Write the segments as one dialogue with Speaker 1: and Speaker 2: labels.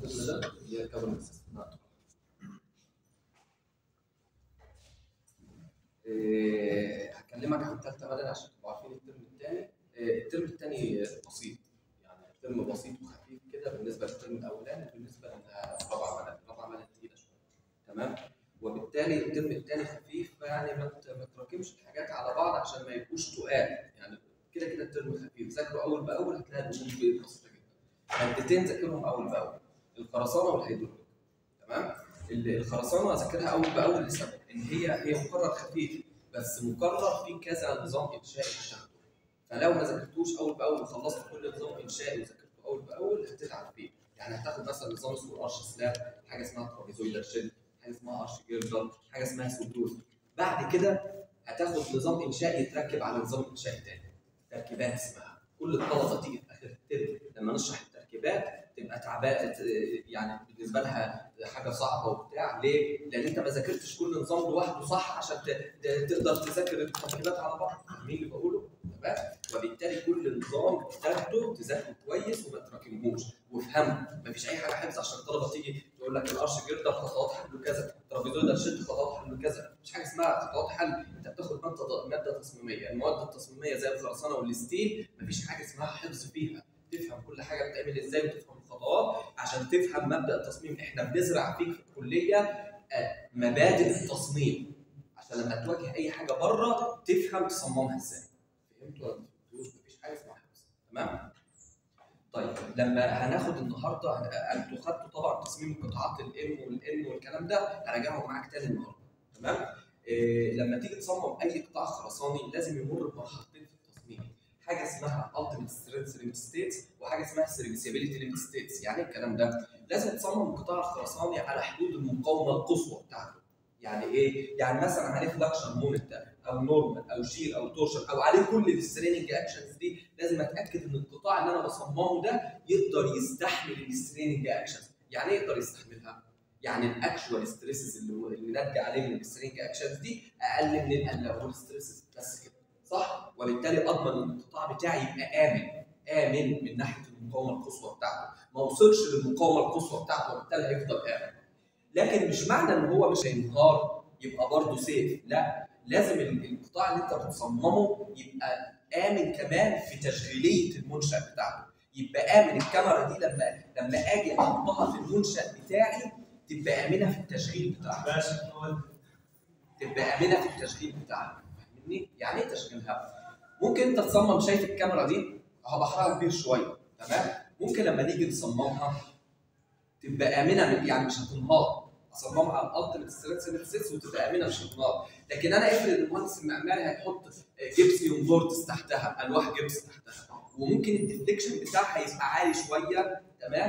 Speaker 1: الترم ده اللي هي كفرنس سيستم هكلمك عن ثالثه مدني عشان تبقوا عارفين الترم الثاني الترم الثاني بسيط يعني الترم بسيط وخفيف كده بالنسبه للترم الاولاني بالنسبه للرابعه مدني الرابعه مدني تقيله شويه تمام وبالتالي الترم الثاني خفيف فيعني ما ت- ما تراكمش الحاجات على بعض عشان ما يبقوش تقال يعني كده كده الترم خفيف ذاكروا اول باول هتلاقي الامور بسيطه جدا مادتين ذاكرهم اول باول الخرسانه والهيدروليك تمام ال- الخرسانه اذاكرها اول باول لسبب ان هي هي مقرر خفيف بس مقرر فيه كذا نظام انشائي بتاخده فلو ما ذاكرتوش اول باول وخلصت كل نظام انشائي وذاكرته اول باول هتتعب فيه يعني هتاخد مثلا نظام اسمه ارش سلاب حاجه اسمها ترابيزويدال شيل حاجه اسمها ارش جيردر حاجه اسمها سوتوز بعد كده هتاخد نظام انشائي يتركب على نظام انشائي تاني تركيبات اسمها كل الطلبه تيجي في اخر الترم لما نشرح التركيبات تبقى تعبان يعني بالنسبه لها حاجه صعبه وبتاع ليه؟ لان انت ما ذاكرتش كل نظام لوحده صح عشان ت- ت- تقدر تذاكر التركيبات على بعض فاهمين اللي بقوله؟ تمام؟ وبالتالي كل نظام تاخده تذاكره كويس وما تراكمهوش وافهمه مفيش اي حاجه حفظ عشان الطلبه تيجي تقول لك الارش جيردر خطوات حله كذا ترابيزويدال شد خطوات حله كذا مفيش حاجه اسمها خطوات حل انت بتاخد ماده ماده تصميميه المواد التصميميه زي الخرسانه والستيل مفيش حاجه اسمها حفظ فيها تفهم كل حاجه بتعمل ازاي وتفهم الخطوات عشان تفهم مبدا التصميم احنا بنزرع فيك في الكليه آه، مبادئ التصميم عشان لما تواجه اي حاجه بره تفهم تصممها ازاي فهمتوا ولا ما فهمتوش مفيش حاجه اسمها حفظ تمام طيب لما هناخد النهارده هن- انتوا خدتوا طبعا تصميم قطاعات الام والان والكلام ده هراجعهم معاك تاني النهارده تمام إيه لما تيجي تصمم اي قطاع خرساني لازم يمر بمرحلتين في التصميم حاجه اسمها ultimate strength limit states وحاجه اسمها serviceability limit states يعني إيه الكلام ده لازم تصمم القطاع الخرساني على حدود المقاومه القصوى بتاعته يعني ايه يعني مثلا عليه فلاكشن مونيت او نورمال او شير او تورشن او عليه كل الستريننج اكشنز دي لازم اتاكد ان القطاع اللي انا بصممه ده يقدر يستحمل الستريننج اكشنز يعني ايه يقدر يستحملها يعني الاكشوال ستريسز اللي اللي ناتجه عليه من السترينج اكشنز دي اقل من الالوهول ستريسز بس كده صح وبالتالي اضمن ان القطاع بتاعي يبقى امن امن من ناحيه المقاومه القصوى بتاعته ما وصلش للمقاومه القصوى بتاعته وبالتالي هيفضل امن لكن مش معنى ان هو مش هينهار يبقى برضه سيف لا لازم ال- القطاع اللي انت بتصممه يبقى امن كمان في تشغيليه المنشا بتاعته يبقى امن الكاميرا دي لما لما اجي احطها في المنشا بتاعي تبقى امنه في التشغيل بتاعها تبقى امنه في التشغيل بتاعها فاهمني يعني ايه تشغيلها ممكن انت تصمم شايف الكاميرا دي اهو بحرها كبير شويه تمام ممكن لما نيجي نصممها تبقى امنه من يعني مش هتنهار اصممها على الالتيميت سترينث 6 وتبقى امنه مش هتنهار لكن انا افرض المهندس المعماري هيحط جبسيوم بورتس تحتها الواح جبس تحتها وممكن الديفليكشن بتاعها يبقى عالي شويه تمام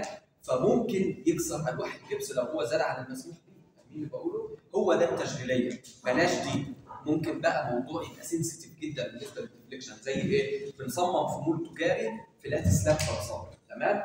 Speaker 1: فممكن يكسر الواح الجبس لو هو زاد عن المسموح به فاهمين اللي بقوله هو ده التشغيليه بلاش دي ممكن بقى موضوع يبقى سنسيتيف جدا بالنسبه للديفليكشن زي ايه؟ بنصمم في مول تجاري فلات سلاب خرسانه تمام؟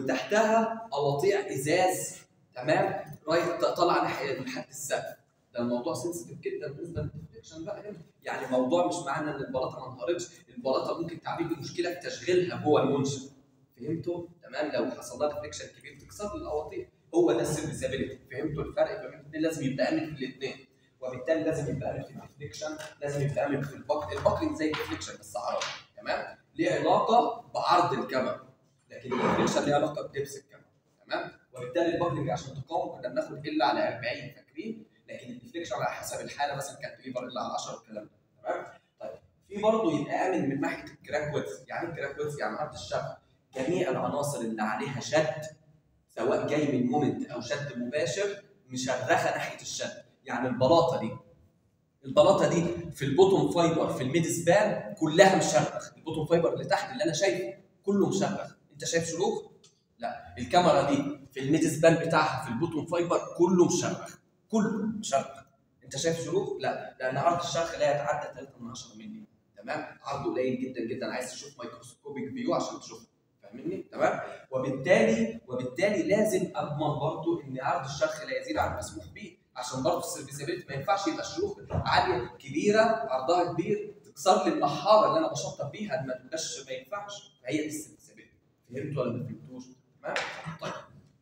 Speaker 1: وتحتها قواطيع ازاز تمام؟ رايح طالعه ناحيه لحد السقف ده الموضوع سنسيتيف جدا بالنسبه للديفليكشن بقى هنا يعني الموضوع مش معنى ان البلاطه ما انهارتش البلاطه ممكن تعمل لي مشكله في تشغيلها جوه المنشا فهمتوا؟ تمام لو حصل لها ديفليكشن كبير تكسر لي القواطيع هو ده السيرفيسابيلتي فهمتوا الفرق بين الاثنين لازم يبقى امن في الاثنين وبالتالي لازم يبقى امن في الديفليكشن لازم يبقى امن في الباك الباكلينج زي الديفليكشن بس عربي تمام ليه علاقه بعرض الكاميرا لكن الديفليكشن ليه علاقه بلبس الكاميرا تمام وبالتالي الباكلينج عشان تقاوم كنا بناخد الا على 40 فاكرين لكن الديفليكشن على حسب الحاله مثلا كانت ليفر الا على 10 والكلام ده تمام طيب في برضه يبقى امن من ناحيه الكراك ويدز يعني ايه الكراك ويدز يعني عرض الشبكه جميع العناصر اللي عليها شد سواء جاي من مومنت او شد مباشر مشرخه ناحيه الشد يعني البلاطه دي البلاطه دي في البوتوم فايبر في الميد سبان كلها مشرخ البوتوم فايبر اللي تحت اللي انا شايفه كله مشرخ انت شايف شروخ لا الكاميرا دي في الميد سبان بتاعها في البوتوم فايبر كله مشرخ كله مشرخ انت شايف شروخ لا لان عرض الشرخ لا يتعدى 3 من 10 مللي تمام عرضه قليل جدا جدا عايز تشوف مايكروسكوبيك فيو عشان تشوفه فاهمني تمام وبالتالي وبالتالي لازم اضمن برضو ان عرض الشرخ لا يزيد عن المسموح به عشان برضه السيرفيسابيلتي ما ينفعش يبقى الشروخ عاليه كبيره عرضها كبير تكسر لي المحاره اللي انا بشطب بيها ما تبقاش ما ينفعش فهي دي السيرفيسابيلتي فهمتوا ولا ما فهمتوش؟ تمام؟ طيب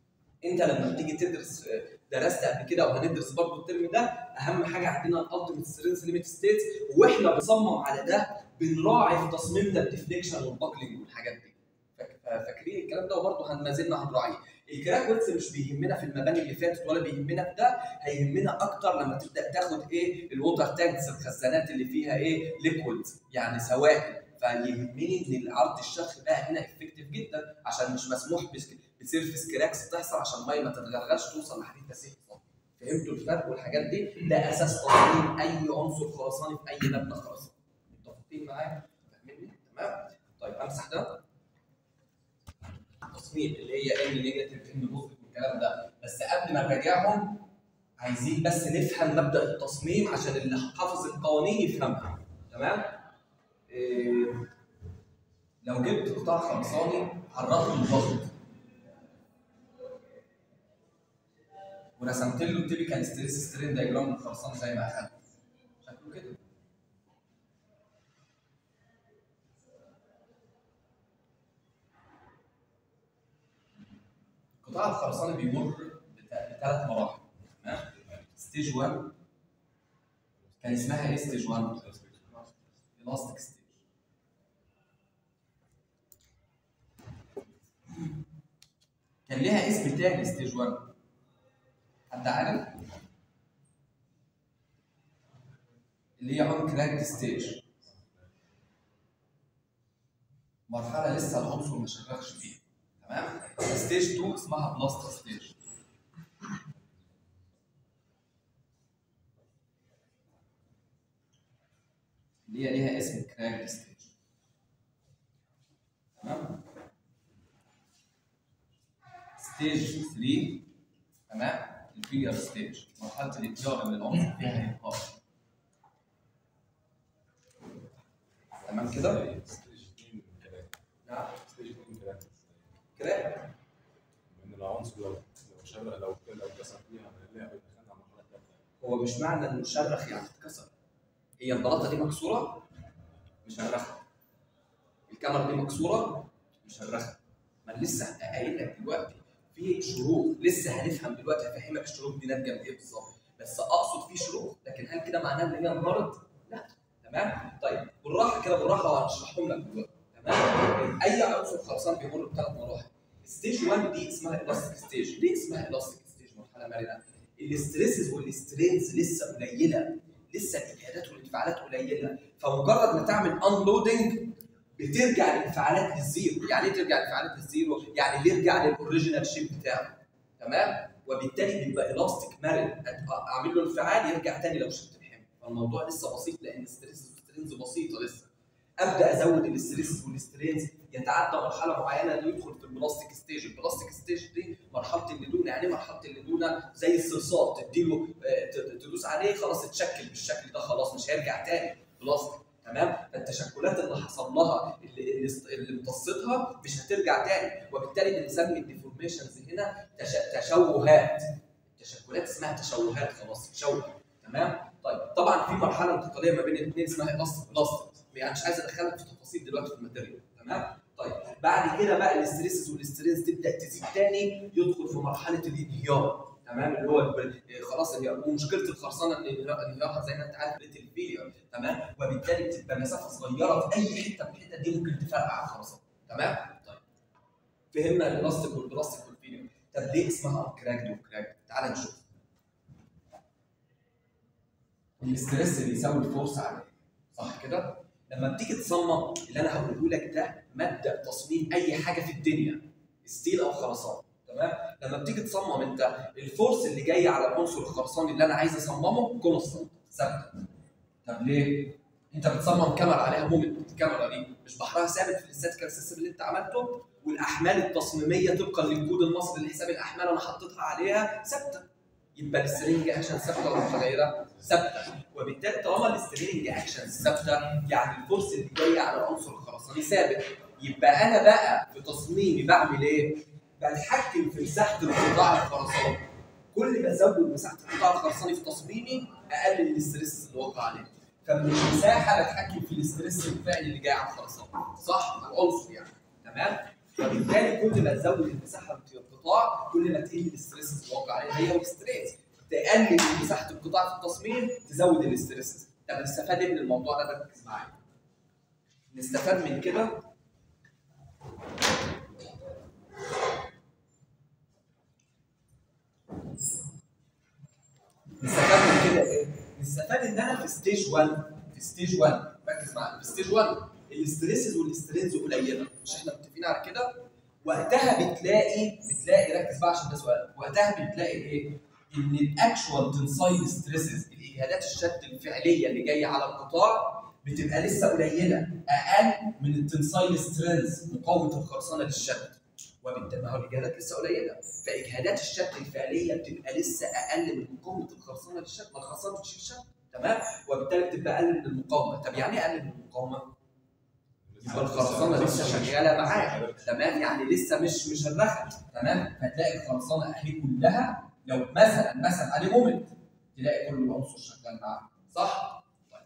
Speaker 1: انت لما بتيجي تدرس درست قبل كده وهندرس برضه الترم ده اهم حاجه عندنا الالتيميت سترينث ليميت ستيتس واحنا بنصمم على ده بنراعي في تصميمنا الديفليكشن والباكلينج والحاجات دي فاك- فاكرين الكلام ده وبرضه ما زلنا هنراعيه الكراك ويتس مش بيهمنا في المباني اللي فاتت ولا بيهمنا في ده هيهمنا اكتر لما تبدا تاخد ايه الووتر تانكس الخزانات اللي فيها ايه ليكويد يعني سوائل فيهمني ان العرض الشخ بقى هنا افكتيف جدا عشان مش مسموح بس- بسيرفس كراكس تحصل عشان الميه ما تتغلغلش توصل لحديد تسيح فهمتوا الفرق والحاجات دي ده اساس تصميم اي عنصر خرساني في اي مبنى خرساني متفقين معايا فاهميني تمام طيب امسح ده تصميم اللي هي ان نيجاتيف ان بوزيتيف والكلام ده بس قبل ما نراجعهم عايزين بس نفهم مبدا التصميم عشان اللي حافظ القوانين يفهمها تمام إيه لو جبت قطاع خرساني عرضته للضغط ورسمت له التيبيكال ستريس سترين دايجرام للخرسانه زي ما اخدت شكله كده قطاع الخرسانه بيمر بثلاث مراحل تمام ستيج 1 كان اسمها ايه ستيج 1 الاستيك ستيج كان ليها اسم تاني ستيج 1 حد عارف؟ اللي هي اون كراكد ستيج مرحلة لسه العنصر ما شغلش فيها تمام؟ ستيج 2 اسمها بلاستر ستيج اللي هي ليها اسم كراكد ستيج تمام؟ ستيج 3 تمام الفيلير ستيج مرحله الاتجار اللي العنصر فيها هينهار تمام كده نعم كده
Speaker 2: ان العنصر لو لو شبه لو لو كسر فيها هنلاقيها دخلنا على المرحله الثالثه
Speaker 1: هو مش معنى انه شرخ يعني اتكسر هي البلاطه دي مكسوره مش هنرخها الكاميرا دي مكسوره مش هنرخها ما أنا لسه قايل لك دلوقتي في شروط لسه هنفهم دلوقتي هفهمك الشروط دي ناتجه من ايه بالظبط بس اقصد في شروط لكن هل كده معناه ان هي انهارت؟ لا تمام طيب بالراحه كده بالراحه وهنشرحهم لك دلوقتي تمام اي عنصر خرسان بيمر بثلاث مراحل ستيج 1 دي اسمها الاستيك ستيج ليه اسمها الاستيك ستيج مرحله مرنه الاستريسز والسترينز لسه قليله لسه الاجهادات والانفعالات قليله فمجرد ما تعمل انلودنج بترجع الانفعالات للزيرو يعني ايه ترجع الانفعالات للزيرو يعني بيرجع للاوريجينال شيب بتاعه تمام وبالتالي بيبقى الاستيك مرن اعمل له انفعال يرجع تاني لو شلت الحمل فالموضوع لسه بسيط لان الستريس والسترينز بسيطه لسه ابدا ازود الاستريس والسترينز يتعدى مرحله معينه انه يدخل في البلاستيك ستيج البلاستيك ستيج دي مرحله اللدونه يعني إيه مرحله اللدونه زي الصلصال تديله آه، ت- تدوس عليه خلاص اتشكل بالشكل ده خلاص مش هيرجع تاني بلاستيك تمام فالتشكلات اللي حصل لها اللي, اللي است- اللي امتصتها مش هترجع تاني وبالتالي بنسمي الديفورميشنز هنا تش- تشوهات التشكلات اسمها تشوهات خلاص تشوه تمام طيب طبعا في مرحله انتقاليه ما بين الاثنين اسمها الاستيك بلاستيك يعني مش عايز ادخلك في تفاصيل دلوقتي في الماتيريال تمام طيب بعد كده بقى الاستريسز والسترينز تبدا تزيد تاني يدخل في مرحله الانهيار تمام اللي هو الب- خلاص هي ومشكله الخرسانه ان انهيار- انهيارها زي ما انت عارف ريت الفيلير تمام وبالتالي بتبقى مسافه صغيره في اي حته من الحتت دي ممكن تفرقع الخرسانه تمام طيب فهمنا الالاستيك والبلاستيك والفيلير طب ليه اسمها كراكد وكراكد تعال نشوف الاستريس بيساوي الفورس عليه صح كده لما بتيجي تصمم اللي انا هقوله لك ده مبدا تصميم اي حاجه في الدنيا ستيل او خرسانه تمام لما بتيجي تصمم انت الفورس اللي جاي على العنصر الخرساني اللي انا عايز اصممه كونستنت ثابته طب ليه انت بتصمم كاميرا عليها مومنت الكاميرا دي مش بحرها ثابت في الاستاتيكال سيستم اللي انت عملته والاحمال التصميميه طبقا للكود المصري لحساب الاحمال انا حطيتها عليها ثابته يبقى السترينج اكشن ثابته ولا متغيره؟ ثابته وبالتالي طالما السترينج اكشن ثابته يعني الفورس اللي جايه على العنصر الخرساني ثابت يبقى انا بقى في تصميمي بعمل ايه؟ بتحكم في مساحه القطاع الخرساني كل ما ازود مساحه القطاع الخرساني في تصميمي اقلل الاستريس اللي وقع عليه فمن المساحه بتحكم في الاستريس الفعلي اللي جاي على الخرسانه صح؟ مع العنصر يعني تمام؟
Speaker 3: فبالتالي كل ما تزود المساحه في القطاع كل ما تقل الاستريس الواقع عليها هي والستريس تقلل مساحه القطاع في التصميم تزود الاستريس طب نستفاد ايه من الموضوع ده ركز معايا نستفاد من كده نستفاد من كده ايه؟ نستفاد ان انا في ستيج 1 في ستيج 1 ركز معايا في ستيج 1 الاستريسز والاسترينز قليله مش احنا متفقين على كده؟ وقتها بتلاقي بتلاقي ركز بقى عشان ده سؤال وقتها بتلاقي ايه؟ ان الاكشوال تنسايل ستريسز الاجهادات الشد الفعليه اللي جايه على القطاع بتبقى لسه قليله اقل من التنسايل سترينز مقاومه الخرسانه للشد وبالتالي ما هو الاجهادات لسه قليله فاجهادات الشد الفعليه بتبقى لسه اقل من مقاومه الخرسانه للشد ما الخرسانه بتشيل الشد تمام وبالتالي بتبقى اقل من المقاومه طب يعني ايه اقل من المقاومه؟ يبقى الخرسانه لسه شغاله معاك تمام يعني لسه مش مش الرخم تمام فتلاقي الخرسانه اهي كلها لو مثلا مثلا عليه مومنت تلاقي كل العنصر شغال معاك صح؟ طيب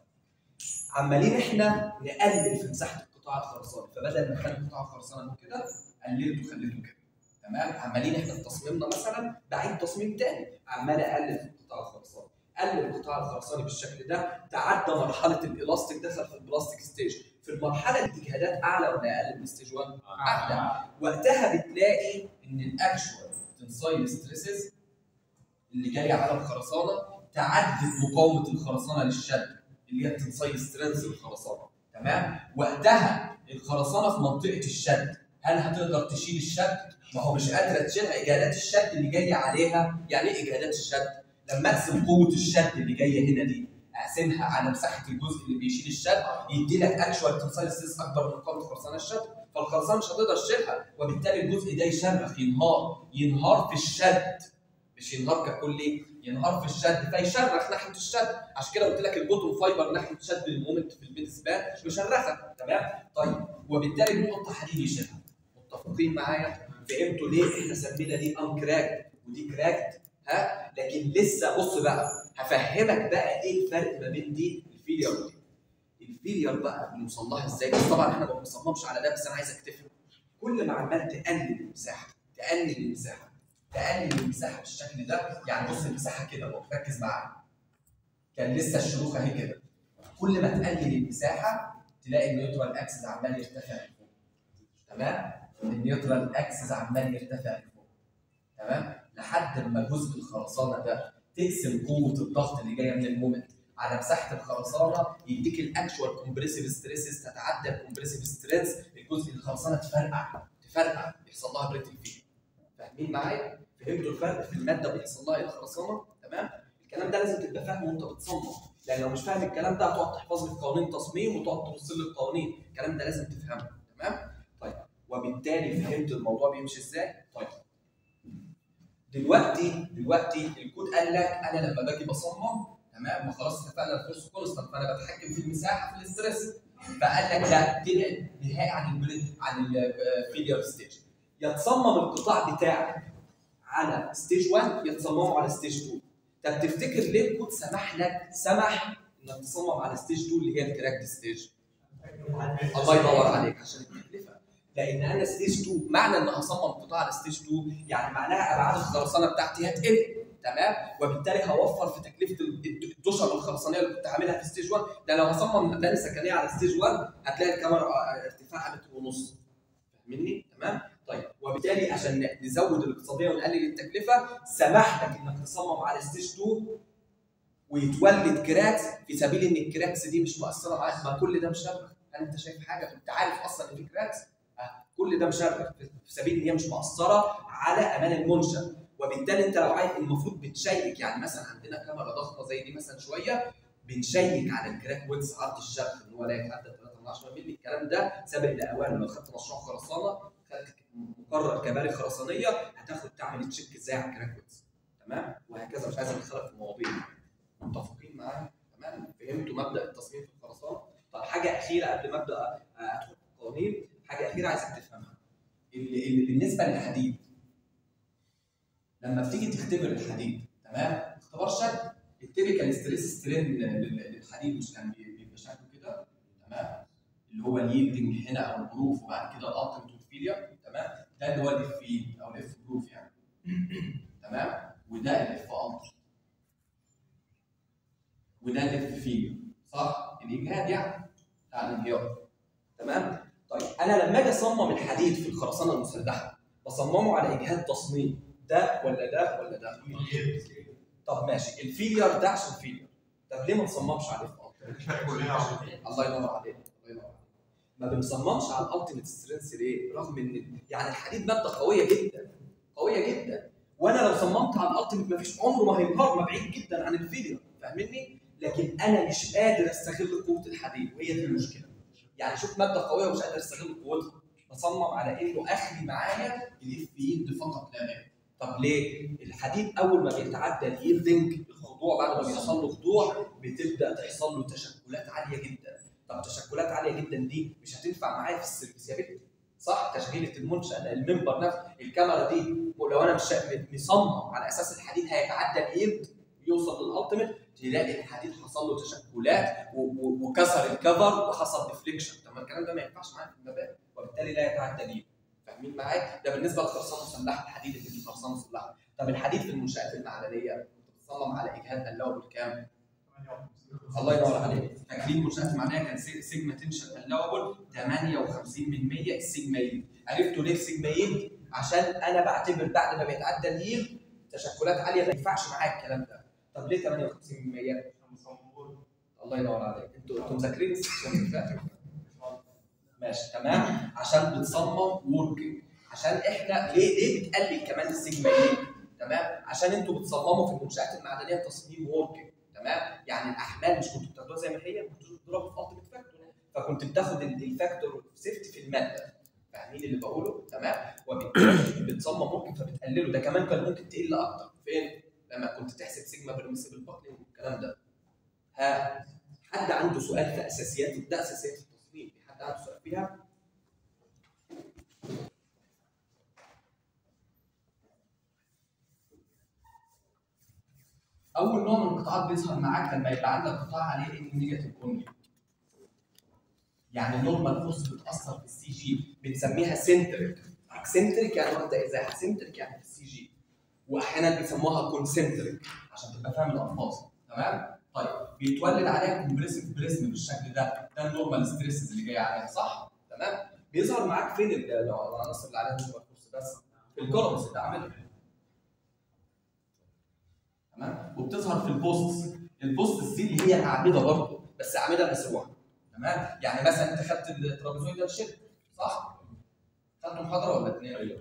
Speaker 3: عمالين احنا نقلل في مساحه القطاع الخرساني فبدل ما نخلي قطاع الخرسانه كده قللته خليته كده تمام عمالين احنا في تصميمنا مثلا بعيد تصميم تاني عمال اقلل في القطاع الخرساني قلل القطاع الخرساني بالشكل ده تعدى مرحله الالاستيك دخل في البلاستيك ستيج في المرحله دي اجهادات اعلى ولا اقل من ستيج 1 اعلى وقتها بتلاقي ان الاكشوال تنسايل ستريسز اللي جايه على الخرسانه تعدت مقاومه الخرسانه للشد اللي هي التنسايل سترينث الخرسانه تمام وقتها الخرسانه في منطقه الشد هل هتقدر تشيل الشد؟ ما هو مش قادره تشيلها اجهادات الشد اللي جايه عليها يعني ايه اجهادات الشد؟ لما اقسم قوه الشد اللي جايه هنا دي اقسمها على مساحه الجزء اللي بيشيل الشد يدي لك اكشوال تنسايل ستريس اكبر من مقاومه خرسانه الشد فالخرسانه مش هتقدر تشيلها وبالتالي الجزء ده يشرخ ينهار ينهار في الشد مش ينهار ككل ينهار في الشد فيشرخ ناحيه الشد عشان كده قلت لك البوتوم فايبر ناحيه شد المومنت في الميد سبان مشرخه تمام طيب وبالتالي بنحط حديد يشيلها متفقين معايا فهمتوا ليه احنا سمينا دي ان كراكد ودي كراكد ها لكن لسه بص بقى هفهمك بقى ايه الفرق ما بين دي الفيلير ودي الفيلير بقى بنوصل لها ازاي بس طبعا احنا ما بنصممش على ده بس انا عايزك تفهم كل ما عمال تقلل المساحه تقلل المساحه تقلل المساحه بالشكل ده يعني بص المساحه كده اهو ركز معايا كان لسه الشروخ اهي كده كل ما تقلل المساحه تلاقي النيوترال اكسس عمال يرتفع لفوق تمام النيوترال اكسس عمال يرتفع لفوق تمام لحد ما جزء الخرسانه ده تقسم قوه الضغط اللي جايه من المومنت على مساحه الخرسانه يديك الاكشوال كومبريسيف ستريسز تتعدى الكومبريسيف ستريس الجزء الخرسانه تفرقع تفرقع يحصل لها بريتل فيه فاهمين معايا؟ فهمتوا الفرق في الماده بيحصل لها ايه الخرسانه؟ تمام؟ الكلام ده لازم تبقى فاهمه وانت بتصمم لان لو مش فاهم الكلام ده هتقعد تحفظ لي قوانين تصميم وتقعد تبص لي القوانين الكلام ده لازم تفهمه تمام؟ طيب وبالتالي فهمت الموضوع بيمشي ازاي؟ طيب دلوقتي دلوقتي الكود قال لك انا لما باجي بصمم تمام ما خلاص اتفقنا الفورس كونستنت فانا بتحكم في المساحه في الاستريس فقال لك لا تبعد نهائي عن البريد عن الفيلير ستيج يا تصمم القطاع بتاعك على ستيج 1 يا تصممه على ستيج 2 طب تفتكر ليه الكود سمح لك سمح انك تصمم على ستيج 2 اللي هي الكراكت ستيج الله يدور عليك عشان التكلفه لان انا ستيج 2 معنى ان هصمم قطاع على ستيج 2 يعني معناها ابعاد الخرسانه بتاعتي هتقل تمام وبالتالي هوفر في تكلفه الدشر الخرسانيه اللي كنت عاملها في ستيج 1 ده لو هصمم مباني سكنيه على ستيج 1 هتلاقي الكاميرا ارتفاعها متر ونص فاهمني تمام طيب وبالتالي عشان نزود الاقتصاديه ونقلل التكلفه سمح لك انك تصمم على ستيج 2 ويتولد كراكس في سبيل ان الكراكس دي مش مؤثره معاك ما كل ده مشرخ هل انت شايف حاجه انت عارف اصلا ان في كراكس آه. كل ده مشرخ في سبيل ان هي مش مؤثره على امان المنشا وبالتالي انت لو عايز المفروض بتشيك يعني مثلا عندنا كاميرا ضخمه زي دي مثلا شويه بنشيك على الكراك ويدز عرض الشرخ ان هو لا يتعدى 3 مللي الكلام ده سابق لاوانه لو خدت مشروع خرسانه خدت مقرر كباري خرسانيه هتاخد تعمل تشيك ازاي على الكراك ويدز تمام وهكذا مش عايز ادخلك في مواضيع متفقين معايا تمام فهمتوا مبدا التصميم في الخرسانه طب حاجه اخيره قبل ما ابدا ادخل في القوانين حاجه اخيره عايزك تفهمها اللي, اللي بالنسبه للحديد لما بتيجي تختبر الحديد تمام اختبار شد التيبيكال ستريس سترين للحديد مش كان بيبقى شكله كده تمام اللي هو اليلدنج هنا او الظروف وبعد كده الالتيميت والفيلير تمام
Speaker 1: ده اللي هو الاف فيلد او الاف بروف يعني تمام وده الاف التر وده الاف فيلد صح الاجهاد يعني بتاع الانهيار تمام طيب انا لما اجي اصمم الحديد في الخرسانه المسلحه بصممه على اجهاد تصميم ده ولا ده ولا ده طب ماشي الفيلير ده عشان فيلير طب ليه ما نصممش عليه في التر الله ينور عليك الله ينور عليك ما بنصممش على الالتيميت سترينث ليه؟ رغم ان يعني الحديد ماده قويه جدا قويه جدا وانا لو صممت على الالتيميت ما فيش عمره ما هينهار ما بعيد جدا عن الفيلير فاهمني؟ لكن انا مش قادر استغل قوه الحديد وهي دي المشكله يعني شوف ماده قويه ومش قادر استغل قوتها بصمم على انه اخلي معايا الاف يلد فقط لا غير طب ليه؟ الحديد اول ما بيتعدى اليلدنج الخضوع بعد ما بيحصل له خضوع بتبدا تحصل له تشكلات عاليه جدا طب تشكلات عاليه جدا دي مش هتنفع معايا في السيرفيسيابيلتي صح تشغيله المنشا المنبر نفسه الكاميرا دي لو انا مش مصمم على اساس الحديد هيتعدى اليلد يوصل للالتيميت تلاقي الحديد حصل له تشكلات و- و- وكسر الكفر وحصل ديفليكشن طب ما الكلام ده ما ينفعش معايا في المباني وبالتالي لا يتعدى اليلد فاهمين معايا؟ ده بالنسبه للخرسانه المسلحه الحديد اللي في الخرسانه المسلحه طب الحديد في المنشات المعدنيه بتصمم على اجهاد اللو بالكام؟ الله ينور عليك فاكرين المنشات المعدنيه كان سي- سيجما تنشن اللوبل 58 من 100 السيجما يلد عرفتوا ليه السيجما يلد؟ عشان انا بعتبر بعد ما بيتعدى اليلد تشكلات عاليه ما ينفعش معايا الكلام ده طب ليه 58 من 100 الله ينور عليك انتوا انتوا مذاكرين السكشن اللي فات ماشي تمام عشان بتصمم وركينج عشان احنا ليه ليه بتقلل كمان السيجما ايه تمام عشان انتوا بتصمموا في المنشات المعدنيه تصميم وركينج تمام يعني الاحمال مش كنتوا بتاخدوها زي ما هي كنتوا بتضربوا في التيمت فاكتور فكنت بتاخد ال- الفاكتور سيفتي في الماده فاهمين اللي بقوله تمام وبالتالي بتصمم وركينج فبتقلله ده كمان كان ممكن تقل اكتر فين لما كنت تحسب سيجما برميسيبل باكلينج والكلام ده ها حد عنده سؤال في اساسيات ده اساسيات التصميم في حد عنده سؤال فيها اول نوع من القطاعات بيظهر معاك لما يبقى عندك قطاع عليه ان نيجاتيف اونلي يعني النورمال فورس بتاثر في السي جي بنسميها سنتريك اكسنتريك يعني واخده ازاحه سنتريك يعني في السي جي واحيانا بيسموها كونسنتريك عشان تبقى فاهم الالفاظ تمام طيب بيتولد عليها كومبريسيف بريزم بالشكل ده ده النورمال ستريسز اللي جايه عليها صح تمام بيظهر معاك فين ال- العناصر اللي عليها نورمال فورس بس في الكولومز اللي عاملها تمام وبتظهر في البوستس البوستس دي اللي هي اعمده برضه بس اعمده مسروعه تمام يعني مثلا انت خدت الترابيزويدال شيب صح خدت محاضره ولا اثنين
Speaker 2: ايوه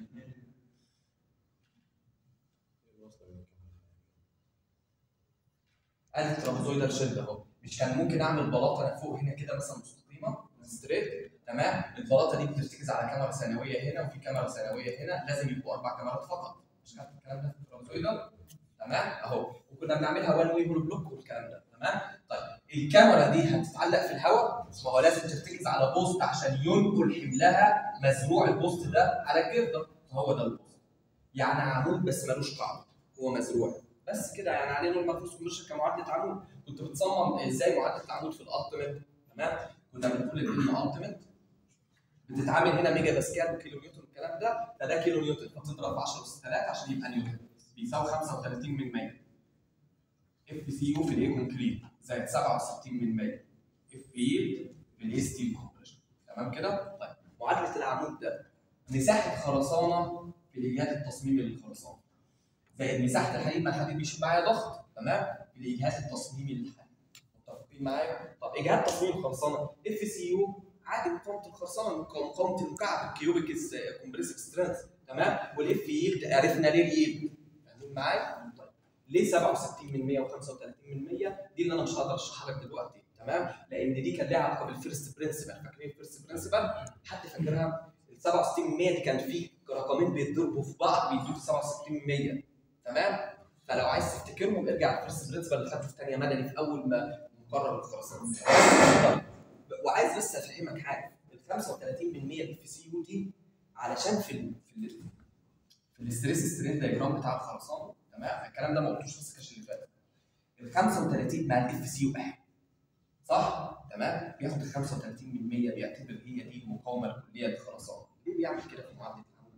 Speaker 1: ادي الترابيزويدال شيب اهو مش كان ممكن اعمل بلاطه انا فوق هنا كده مثلا مستقيمه ستريت تمام البلاطه دي بترتكز على كاميرا ثانويه هنا وفي كاميرا ثانويه هنا لازم يبقوا اربع كاميرات فقط مش خدت الكلام ده في الترابيزويدال تمام اهو وكنا بنعملها وان وي بلوك والكلام ده تمام طيب الكاميرا دي هتتعلق في الهواء ما هو لازم ترتكز على بوست عشان ينقل حملها مزروع البوست ده على الجردر فهو ده البوست يعني عمود بس ملوش قاعده هو مزروع بس كده يعني عليه نورمال فورس كوميرشال كمعادله عمود كنت بتصمم ازاي معادله العمود في الالتيميت تمام كنا بنقول ان الالتيميت بتتعامل هنا ميجا باسكال وكيلو نيوتن والكلام ده فده كيلو نيوتن فتضرب في 10 اس 3 عشان يبقى نيوتن بيساوي 35 من 100 اف سي يو في الاي كونكريت زائد 67 من 100 اف يلد في الاي ستيل كومبريشن تمام كده؟ طيب معادله العمود ده مساحه خرسانه في الاجهاد التصميمي للخرسانه زائد مساحه الحديد ما الحديد بيشيل معايا ضغط تمام في الاجهاد التصميمي للحديد متفقين معايا؟ طب اجهاد تصميم الخرسانه اف سي يو عادي مقاومه الخرسانه مقاومه المكعب الكيوبيك كومبريسيف سترينث تمام والاف يلد عرفنا ليه اليلد فاهمين معايا؟ طيب ليه 67 من 100 و35 من 100 دي اللي انا مش هقدر اشرحها لك دلوقتي تمام لان دي كان ليها علاقه بالفيرست برنسبل فاكرين الفيرست برنسبل حد فاكرها ال 67 من 100 دي كان في رقمين بيتضربوا في بعض بيدوك 67 من 100 تمام فلو عايز تفتكرهم ارجع الفيرست برنسبل اللي خدته في ثانيه مدني في اول ما مقرر الخرسانه طيب وعايز بس افهمك حاجه ال 35 من 100 اف سي يو دي علشان في ال في ال في الاستريس سترين دايجرام بتاع الخرسانه تمام الكلام ده ما قلتوش في السكشن اللي فات ال 35 مع الاف سي يو احد صح تمام بياخد ال 35 من 100 بيعتبر هي دي المقاومه الكليه للخرسانه ليه بيعمل كده في معادله العمود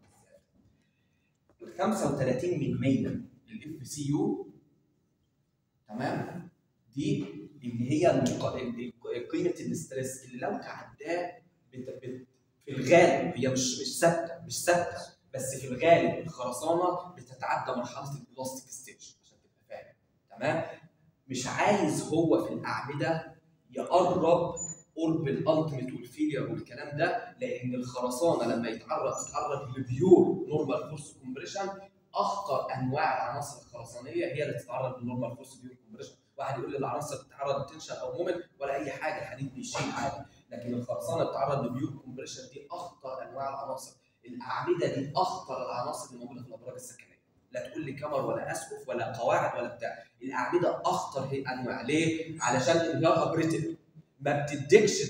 Speaker 3: ال 35 من 100 للاف سي يو تمام دي اللي هي المق- ال- ال- قيمه الاسترس اللي لو تعداه بت- بت- في الغالب هي مش مش ثابته مش ثابته بس في الغالب الخرسانه بتتعدى مرحله البلاستيك ستيج عشان تبقى فاهم تمام مش عايز هو في الاعمده يقرب قرب الالتيميت والفيلير والكلام ده لان الخرسانه لما يتعرض تتعرض لبيور نورمال فورس كومبريشن اخطر انواع العناصر الخرسانيه هي اللي تتعرض للنورمال فورس بيور كومبريشن واحد يقول لي العناصر بتتعرض لتنشن او مومنت ولا اي حاجه الحديد بيشيل عادي لكن الخرسانه بتتعرض لبيور كومبريشن دي اخطر انواع العناصر الاعمده دي اخطر العناصر اللي موجوده في الابراج السكنيه لا تقول لي كمر ولا اسقف ولا قواعد ولا بتاع الاعمده اخطر هي انواع ليه؟ علشان انهيارها بريتل ما بتديكش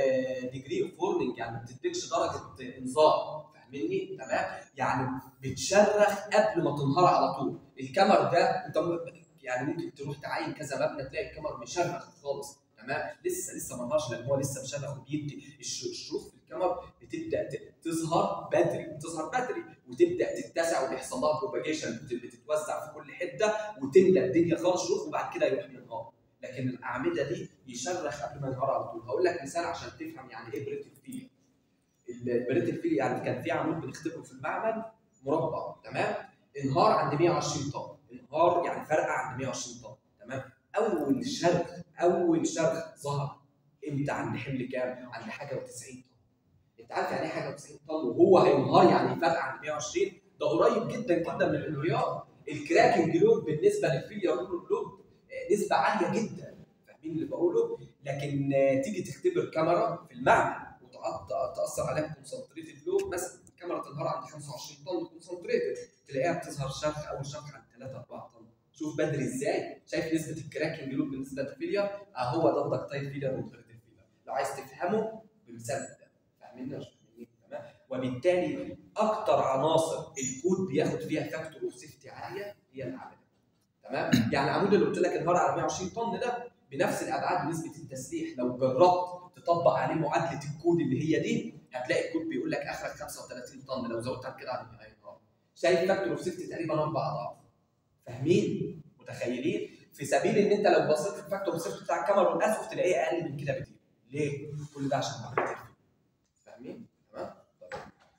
Speaker 3: ديجري اوف وورنينج يعني ما بتديكش درجه انذار فاهمني تمام يعني بتشرخ قبل ما تنهار على طول الكمر ده انت م- يعني ممكن تروح تعاين كذا مبنى تلاقي الكمر مشرخ خالص تمام لسه لسه ما نهارش لان هو لسه مشرخ وبيدي الش- الشروخ في الكمر بتبدا ت- تظهر بدري بتظهر بدري وتبدا تتسع وبيحصل لها بروباجيشن بتتوزع في كل حته وتملى الدنيا خالص شروخ وبعد كده يروح منهار لكن الاعمده دي يشرخ قبل ما ينهار على طول هقول لك مثال عشان تفهم يعني ايه بريتل فيليا البريتل فيليا يعني كان في عمود بنختبره في المعمل مربع تمام انهار عند 120 طن انهار يعني فرقه عند 120 طن تمام اول شرخ اول شرخ ظهر امتى عند حمل كام؟ عند حاجه و90 طن انت عارف يعني ايه حاجه و90 طن وهو هينهار يعني فرقه عند 120 ده قريب جدا جدا من الانهيار الكراكنج لوب بالنسبه للفيليا لوب آه، نسبه عاليه جدا فاهمين اللي بقوله لكن آه، تيجي تختبر كاميرا في المعمل وتاثر عليها كونسنتريتد لوب مثلا كاميرا تنهار عند 25 طن كونسنتريتد تلاقيها بتظهر شرخ اول شرخ عند 3 4 طن شوف بدري ازاي شايف نسبه الكراكنج لوب بالنسبه للفيليا اهو ده الدكتايل فيليا والبريتل فيليا لو عايز تفهمه بمثال ده فاهمين ولا مش فاهمين تمام وبالتالي اكتر عناصر الكود بياخد فيها فاكتور اوف سيفتي عاليه هي الاعمده تمام يعني العمود اللي قلت لك انهار على 120 طن ده بنفس الابعاد نسبه التسليح لو جربت تطبق عليه معادله الكود اللي هي دي هتلاقي الكود بيقول لك اخرك 35 طن لو زودت عن كده عن هينهار شايف فاكتور اوف سيفتي تقريبا اربع اضعاف فاهمين متخيلين في سبيل ان انت لو بصيت في الفاكتور اوف سيفتي بتاع الكاميرا والاسقف تلاقيه اقل من كده بكتير ليه؟ كل ده عشان معادله فاهمين؟ تمام؟ طيب.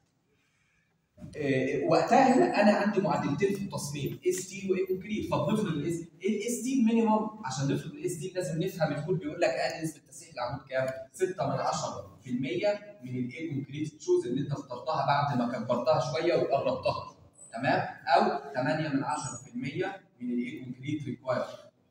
Speaker 3: إيه، وقتها هنا انا عندي معادلتين في التصميم اس تي واي كونكريت فبنفرض الاس الاس تي المينيمم عشان نفرض الاس تي لازم نفهم الكود بيقول لك اقل نسبه تسليح العمود كام؟ 6 من 10% من الاي كونكريت تشوز اللي انت اخترتها بعد ما كبرتها شويه وقربتها تمام؟ او 8 من 10% من الاي كونكريت ريكوايرد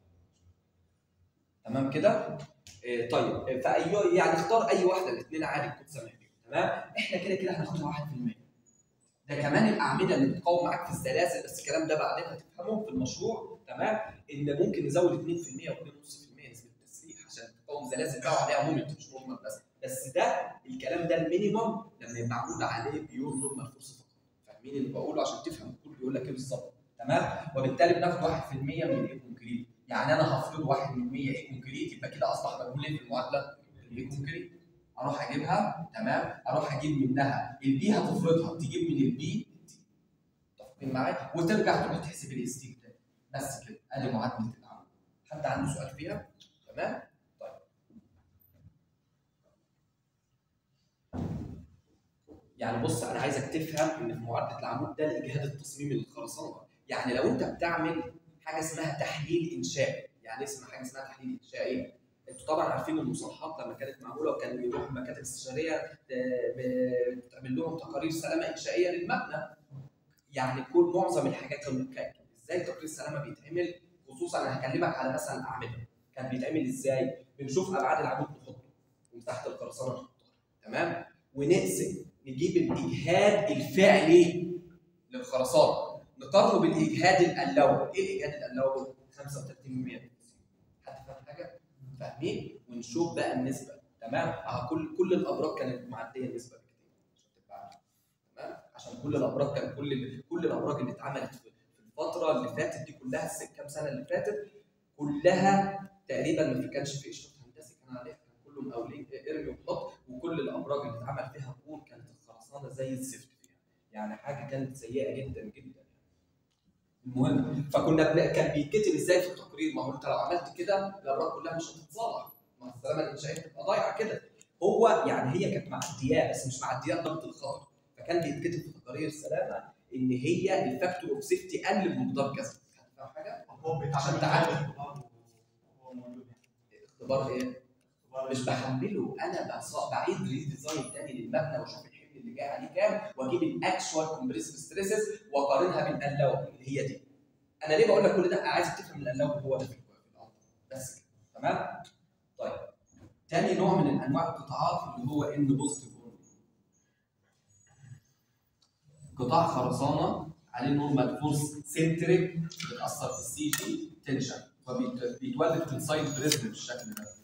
Speaker 3: تمام كده؟ إيه، طيب إيه، فاي يعني اختار اي واحده الاثنين عادي الكود سامح بيهم تمام؟ احنا كده كده هناخدها 1% ده كمان الاعمده اللي بتقاوم معاك في السلاسل بس الكلام ده بعدين هتفهمه في المشروع تمام ان ممكن نزود 2% او 2.5% نسبه التسليح عشان تقاوم زلازل بقى وعليها مومنت مش نورمال بس بس ده الكلام ده المينيمم لما يبقى معمول عليه بيور نورمال فورس فقط فاهمين اللي بقوله عشان تفهم الكود بيقول لك ايه بالظبط تمام وبالتالي بناخد 1% من الاي كونكريت يعني انا هفرض 1% اي كونكريت يبقى كده اصبح مجهول ايه في المعادله الاي كونكريت اروح اجيبها تمام اروح اجيب منها البي هتفرضها تجيب من البي متفقين معايا وترجع تروح تحسب الاس تي بتاعي بس كده ادي معادله العمل حد عنده سؤال فيها تمام طيب يعني بص انا عايزك تفهم ان في معادله العمود ده الاجهاد التصميمي للخرسانه يعني لو انت بتعمل حاجه اسمها تحليل انشائي يعني اسمها حاجه اسمها تحليل انشائي انتوا طبعا عارفين المصطلحات لما كانت معموله وكان بيروحوا مكاتب استشاريه آه، ب- بتعمل لهم تقارير سلامه انشائيه للمبنى يعني كل معظم الحاجات كان كان- ازاي تقرير السلامه بيتعمل خصوصا انا هكلمك على مثلا الاعمده كان بيتعمل ازاي بنشوف ابعاد العمود نحطه ومساحه الخرسانه نحطها تمام ونقسم نجيب الاجهاد الفعلي للخرسانه نقارنه بالاجهاد الالوي ايه الاجهاد الالوي 35% حد فاهم حاجه فاهمين ونشوف بقى النسبه تمام اه كل كل الابراج كانت معديه النسبه بكتير عشان تبقى عارف. تمام عشان كل الابراج كان كل كل الابراج اللي اتعملت في في الفتره اللي فاتت دي كلها الس- كام سنه اللي فاتت كلها تقريبا ما كانش في اشراف هندسي كان عليها كان كله مقاولين ارمي وحط وكل الابراج اللي اتعمل فيها كور كانت الخرسانه زي الزفت فيها يعني حاجه كانت سيئه جدا جدا المهم فكنا بن... كان بيتكتب ازاي في التقرير ما هو انت لو عملت كده الابراج كلها مش هتتصلح مع السلامه الانشائيه تبقى ضايعه كده هو يعني هي كانت معدياه بس مش معدياه ضغط الخطر فكان بيتكتب في تقارير السلامه ان هي الفاكتور اوف سيفتي قل بمقدار كذا فاهم حاجه؟
Speaker 4: هو بيتعمل
Speaker 3: عشان تعدي.
Speaker 4: اختبار وهو موجود يعني.
Speaker 3: اختبار ايه؟
Speaker 4: اختبار
Speaker 3: مش بحمله انا بص- بعيد ريديزاين تاني للمبنى واشوف الحمل اللي جاي عليه كام واجيب الاكشوال كومبريسيف ستريسز واقارنها بالانلوبل اللي هي دي انا ليه بقول لك كل ده عايزك تفهم الانلوبل هو ده في الأرض. بس كده تمام طيب تاني نوع من انواع القطاعات اللي هو ان بوزيتيف قطاع خرسانه عليه نورمال فورس سنتريك بتاثر في السي جي تنشن وبيتولد تنسايد بريزم بالشكل ده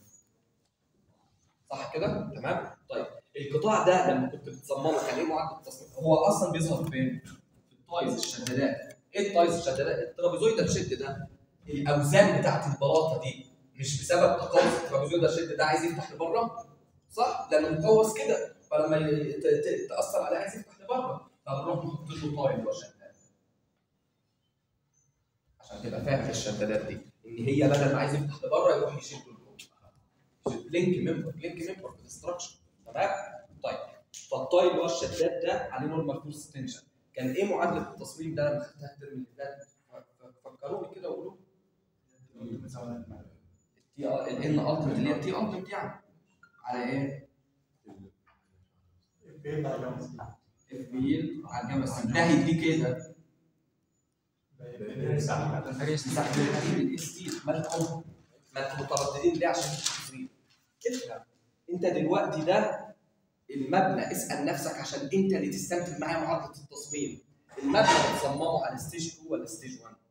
Speaker 3: صح كده؟ تمام؟ طيب القطاع ده لما كنت بتصممه كان ايه معدل التصميم؟ هو اصلا بيظهر فين؟ في التايز الشدادات، ايه التايز الشدادات؟ الترابيزويدال شد ده الاوزان بتاعت البلاطه دي مش بسبب تقوس الترابيزويدال شد ده عايز يفتح لبره صح؟ لانه مقوس كده فلما ي- ت- ت- تاثر عليه عايز يفتح لبره فبنروح نحط له تايل وشداد عشان تبقى فاهم في الشدادات دي ان هي بدل ما عايز يفتح لبره يروح يشد لجوه لينك ممبر لينك ممبر في الاستراكشر تمام طيب فالطايل اللي هو الشداد ده عليه نورمال فورس تنشن كان ايه معادله التصميم ده لما خدتها الترم اللي فات ف- ف- فكروني كده وقولوا التي الان التيمت اللي هي التي التيمت يعني على ايه؟
Speaker 4: بيطلع يوم
Speaker 3: اف بي على الجامعه السنة. ده هيديك ايه ده؟ مساحه الحديد الاستيل ما انتم ما انتم مترددين ليه عشان التصميم افهم انت دلوقتي ده المبنى اسال نفسك عشان انت اللي تستنتج معايا معادله التصميم المبنى بتصممه على ستيج 2 ولا ستيج 1؟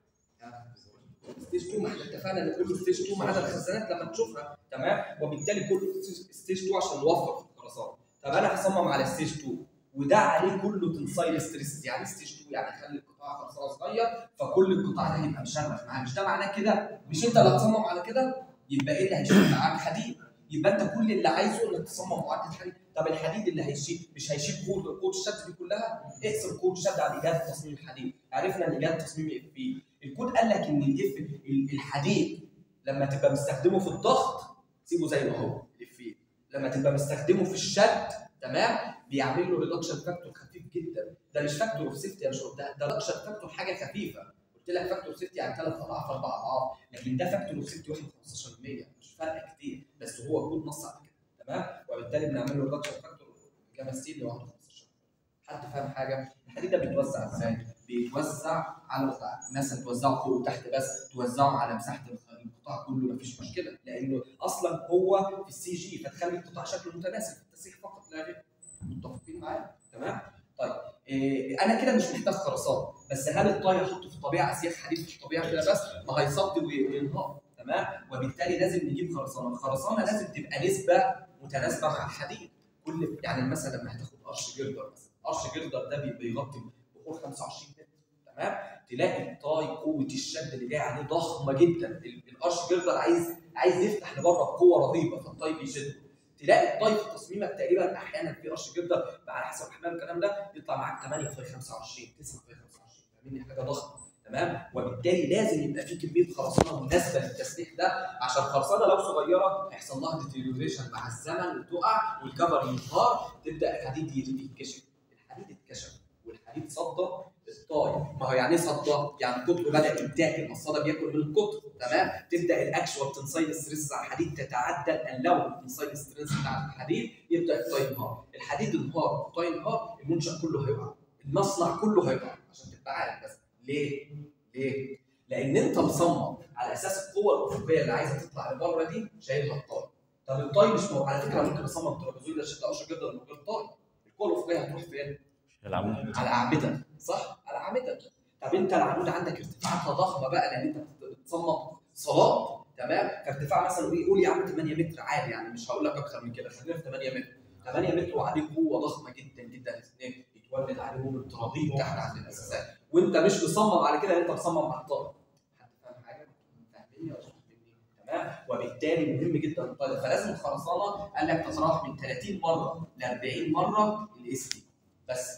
Speaker 3: ستيج 2 ما احنا اتفقنا ان كله ستيج 2 ما عدا الخزانات لما تشوفها تمام وبالتالي كله ستيج 2 عشان نوفر في الخرسانه طب انا هصمم على ستيج 2 وده عليه كله تنسايل ستريس يعني ستيج 2 يعني خلي القطاع خرسانه صغير فكل القطاع ده يبقى مشرخ معاه مش ده معناه كده مش انت اللي هتصمم على كده يبقى ايه اللي هيشيل معاك حديد يبقى انت كل اللي عايزه انك تصمم معدل حديد طب الحديد اللي هيشيل مش هيشيل قوه قوه الشد دي كلها اقسم قوه الشد على ايجاد تصميم الحديد عرفنا ان ايجاد تصميم اف بي الكود قال لك ان الاف الحديد لما تبقى مستخدمه في الضغط سيبه زي ما هو الاف بي لما تبقى مستخدمه في الشد تمام بيعمل له ريدكشن فاكتور خفيف جدا ده مش فاكتور اوف سيفتي يا شباب ده ده ريدكشن فاكتور حاجه خفيفه قلت لك فاكتور سيفتي يعني ثلاث اضعاف اربع اضعاف لكن ده فاكتور اوف سيفتي 15% مش فرق كتير بس هو كود نص على كده تمام وبالتالي بنعمل له ريدكشن فاكتور جاما ستيل لوحده 15 حد فاهم حاجه الحديد ده بيتوزع ازاي؟ بيتوزع على مثلا توزعه فوق وتحت بس توزعه على مساحه القطاع كله مفيش مشكله لانه اصلا هو في السي جي فتخلي القطاع شكله متناسب في التسريح فقط لا غير متفقين معايا تمام طيب إيه انا كده مش محتاج خرسانه بس هل الطاي احطه في الطبيعه اسياخ حديد في الطبيعه كده بس ما هيصد وينهار تمام وبالتالي لازم نجيب خرسانه الخرسانه لازم تبقى نسبه متناسبه مع الحديد كل يعني مثلا لما هتاخد قرش جردر مثلا قرش جردر ده بي- بيغطي بحور 25 متر تمام تلاقي الطاي قوه الشد اللي جاي عليه ضخمه جدا ال- القرش جردر عايز عايز يفتح لبره بقوه رهيبه فالطاي بيشده تلاقي الطاي في تصميمك تقريبا احيانا في قرش جردر على حسب احمال الكلام ده يطلع معاك 8 في 25 9 في 25 فاهمني حاجه ضخمه تمام وبالتالي لازم يبقى في كميه خرسانه مناسبه للتسليح ده عشان الخرسانه لو صغيره هيحصل لها ديتيريوريشن مع الزمن وتقع والكفر ينهار تبدا الحديد يتكشف الحديد اتكشف والحديد صدى الطاي ما هو يعني ايه صدى؟ يعني القطر بدا يتاكل ما الصدى بياكل من القطر تمام تبدا الاكشوال تنسايل ستريس على الحديد تتعدى اللون التنسايل ستريس بتاع الحديد يبدا الطاي ينهار الحديد انهار الطاي ينهار المنشا كله هيقع المصنع كله هيقع عشان تبقى عارف بس ليه؟ ليه؟ لان انت مصمم على اساس القوه الافقيه اللي عايزه تطلع لبره دي شايلها الطاي طب الطاي مش مو... على فكره ممكن اصمم ترابيزويد شده قشر جدا من غير طاي القوه الافقيه هتروح فين؟
Speaker 5: العمود
Speaker 3: على اعمده صح؟ على اعمده طب انت العمود عندك ارتفاعاتها ضخمه بقى لان انت بت- بتصمم صالات تمام فارتفاع مثلا قول قول يا عم 8 متر عادي يعني مش هقول لك اكتر من كده خلينا في 8 متر 8 متر وعليه قوه ضخمه جدا جدا الاثنين يتولد عليهم الترابيط تحت عند الاساسات وانت مش مصمم على كده انت مصمم على الطاقه حد فاهم حاجه؟ فاهمني ولا مش فاهمني؟ تمام وبالتالي مهم جدا الطاقه فلازم الخرسانه قال لك تتراوح من 30 مره ل 40 مره الاس تي بس كده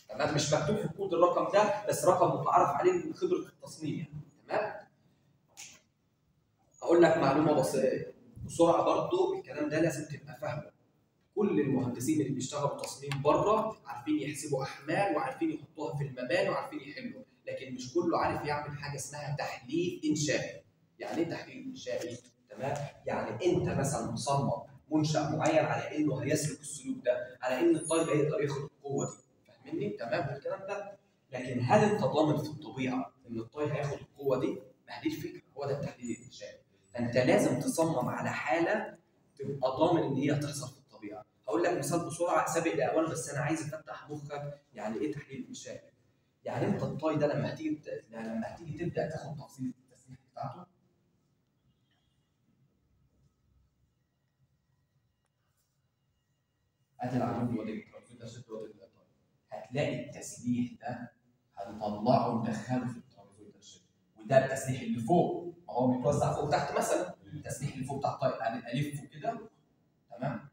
Speaker 3: تمام مش مكتوب في الكود الرقم ده بس رقم متعارف عليه من خبره التصميم يعني تمام هقول لك معلومه بسيطه بسرعه برضو الكلام ده لازم تبقى فاهمه كل المهندسين اللي بيشتغلوا تصميم بره عارفين يحسبوا احمال وعارفين يحطوها في المباني وعارفين يحلوا لكن مش كله عارف يعمل حاجه اسمها تحليل انشائي يعني ايه تحليل انشائي تمام يعني انت مثلا مصمم منشا معين على انه هيسلك السلوك ده على ان الطالب هيقدر ياخد القوه دي فاهمني تمام الكلام ده لكن هل انت ضامن في الطبيعه ان الطالب هياخد القوه دي ما هي دي الفكره هو ده التحليل الانشائي فانت لازم تصمم على حاله تبقى ضامن ان هي هتحصل في الطبيعه هقول لك مثال بسرعه سابق لاوان بس انا عايز افتح مخك يعني ايه تحليل انشائي يعني انت الطاي ده لما هتيجي لما هتيجي تبدا تاخد تفصيل التسليح بتاعته ادي العمود وادي الترابيزه ده شد وادي الطاي هتلاقي التسليح ده هنطلعه ندخله في الترابيزه ده شد وده التسليح اللي فوق ما هو بيتوزع فوق وتحت مثلا التسليح اللي فوق بتاع الطاي أنا الفه كده تمام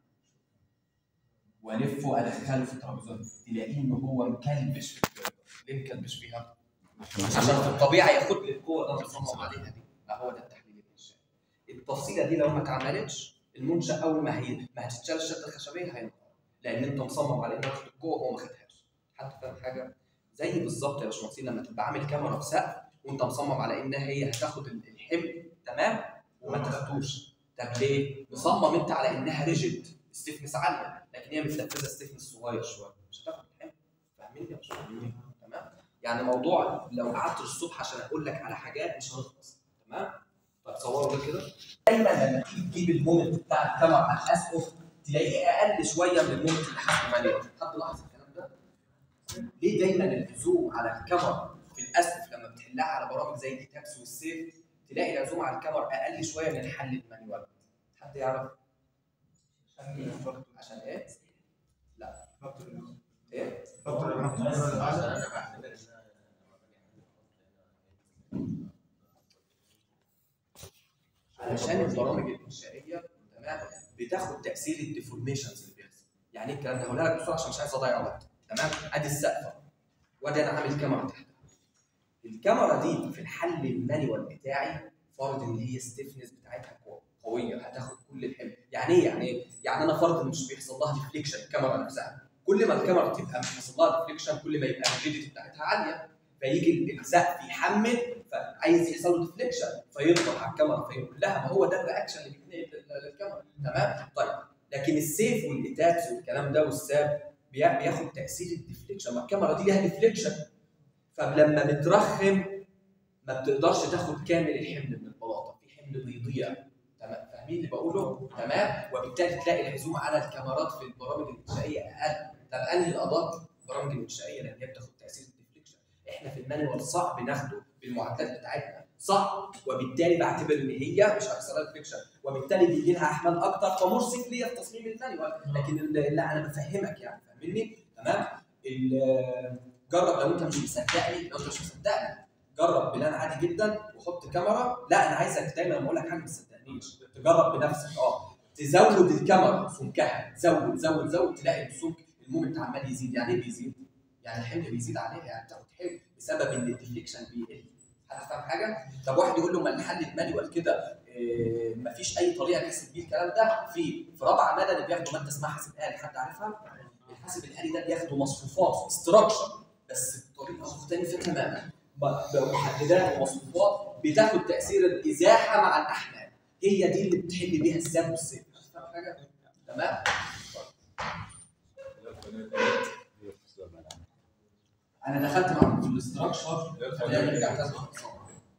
Speaker 3: والفه ادخله في الترابيزه تلاقيه ان هو مكلبش في الترابيزه ليه مكلبش فيها؟ عشان في الطبيعه ياخد لي القوه اللي انا بصمم عليها دي ما هو ده التحليل الانشائي التفصيله دي لو ما اتعملتش المنشا اول ما هي ما هتتشال الشده الخشبيه هينقع لان انت مصمم على انه ياخد القوه وهو ما خدهاش حد فاهم حاجه؟ زي بالظبط يا باشمهندسين لما تبقى عامل كاميرا في سقف وانت مصمم على انها هي هتاخد الحمل تمام وما تاخدوش طب ليه؟ مصمم انت على انها ريجيد ستيفنس عاليه لكن هي متنفذه ستيفنس صغير شويه مش هتاخد الحمل فاهمين يا باشمهندسين؟ تمام؟ يعني موضوع لو قعدت الصبح عشان اقول لك على حاجات مش هنخلص تمام؟ طب صوروا ده كده دايما لما تيجي تجيب المومنت بتاع الكاميرا على الاسقف تلاقيه اقل شويه من المومنت اللي حاسبه مانيوال حد لاحظ الكلام ده؟ ليه دايما العزوم على الكاميرا في الاسقف لما بتحلها على برامج زي دي تاكس والسيف تلاقي العزوم على الكاميرا اقل شويه من الحل المانيوال حد يعرف؟ عشان ايه؟ لا ايه؟
Speaker 1: عشان انا بعتبر ان
Speaker 3: علشان البرامج الانشائيه تمام بتاخد تاثير الديفورميشنز اللي بيحصل يعني ايه الكلام ده هقولها لك بسرعه عشان مش عايز اضيع وقت تمام ادي السقف وادي انا عامل كاميرا تحتها الكاميرا دي في الحل المانيوال بتاعي فرض ان هي ستيفنس بتاعتها قو- قويه هتاخد كل الحمل يعني ايه يعني ايه يعني انا فرض ان مش بيحصل لها ديفليكشن الكاميرا نفسها كل ما الكاميرا تبقى مش بيحصل لها ديفليكشن كل ما يبقى الريجيديتي بتاعتها عاليه فيجي السقف يحمل فعايز يحصل له ديفليكشن فيضغط على الكاميرا فيقول لها ما هو ده الرياكشن اللي بيتنقل لل- للكاميرا تمام طيب لكن السيف والايتابس والكلام ده والساب بيا- بياخد تاثير الديفليكشن ما الكاميرا دي ليها ديفليكشن فلما بترخم ما بتقدرش تاخد كامل الحمل من البلاطه في حمل بيضيع تمام فاهمين اللي بقوله تمام وبالتالي تلاقي العزوم على الكاميرات في البرامج الانشائيه اقل طب انهي الادق البرامج الانشائيه لان هي بتاخد تاثير الديفليكشن احنا في المانيوال صعب ناخده بالمعدات بتاعتنا صعب وبالتالي بعتبر ان هي مش هيحصل لها ديفليكشن وبالتالي بيجي لها احمال اكتر فمرسف ليا في تصميم المانيوال لكن ال- لا انا بفهمك يعني فاهمني تمام ال- جرب لو انت مش مصدقني لو انت مش مصدقني جرب بلان عادي جدا وحط كاميرا لا انا عايزك دايما لما اقول لك حاجه ما تصدقنيش تجرب بنفسك اه تزود الكاميرا سمكها زود زود زود تلاقي السمك المومنت عمال يزيد يعني ايه بيزيد؟ يعني الحمل بيزيد عليها يعني بتاخد حمل بسبب ان الديفليكشن بيقل حد فاهم حاجه؟ طب واحد يقول له ما الحل المانيوال كده إيه مفيش اي طريقه نحسب بيه الكلام ده في في رابعه مدني بياخدوا ماده اسمها حاسب آلي حد عارفها؟ الحاسب الآلي ده بياخدوا مصفوفات استراكشر بس بطريقه مختلفه تماما ب- بمحددات ومصفوفات بتاخد تاثير الازاحه مع الاحمال هي دي اللي بتحل بيها الساب والسيف فاهم حاجه؟ تمام؟ انا دخلت معاكم في الاستراكشر خلينا نرجع تاني للخصام.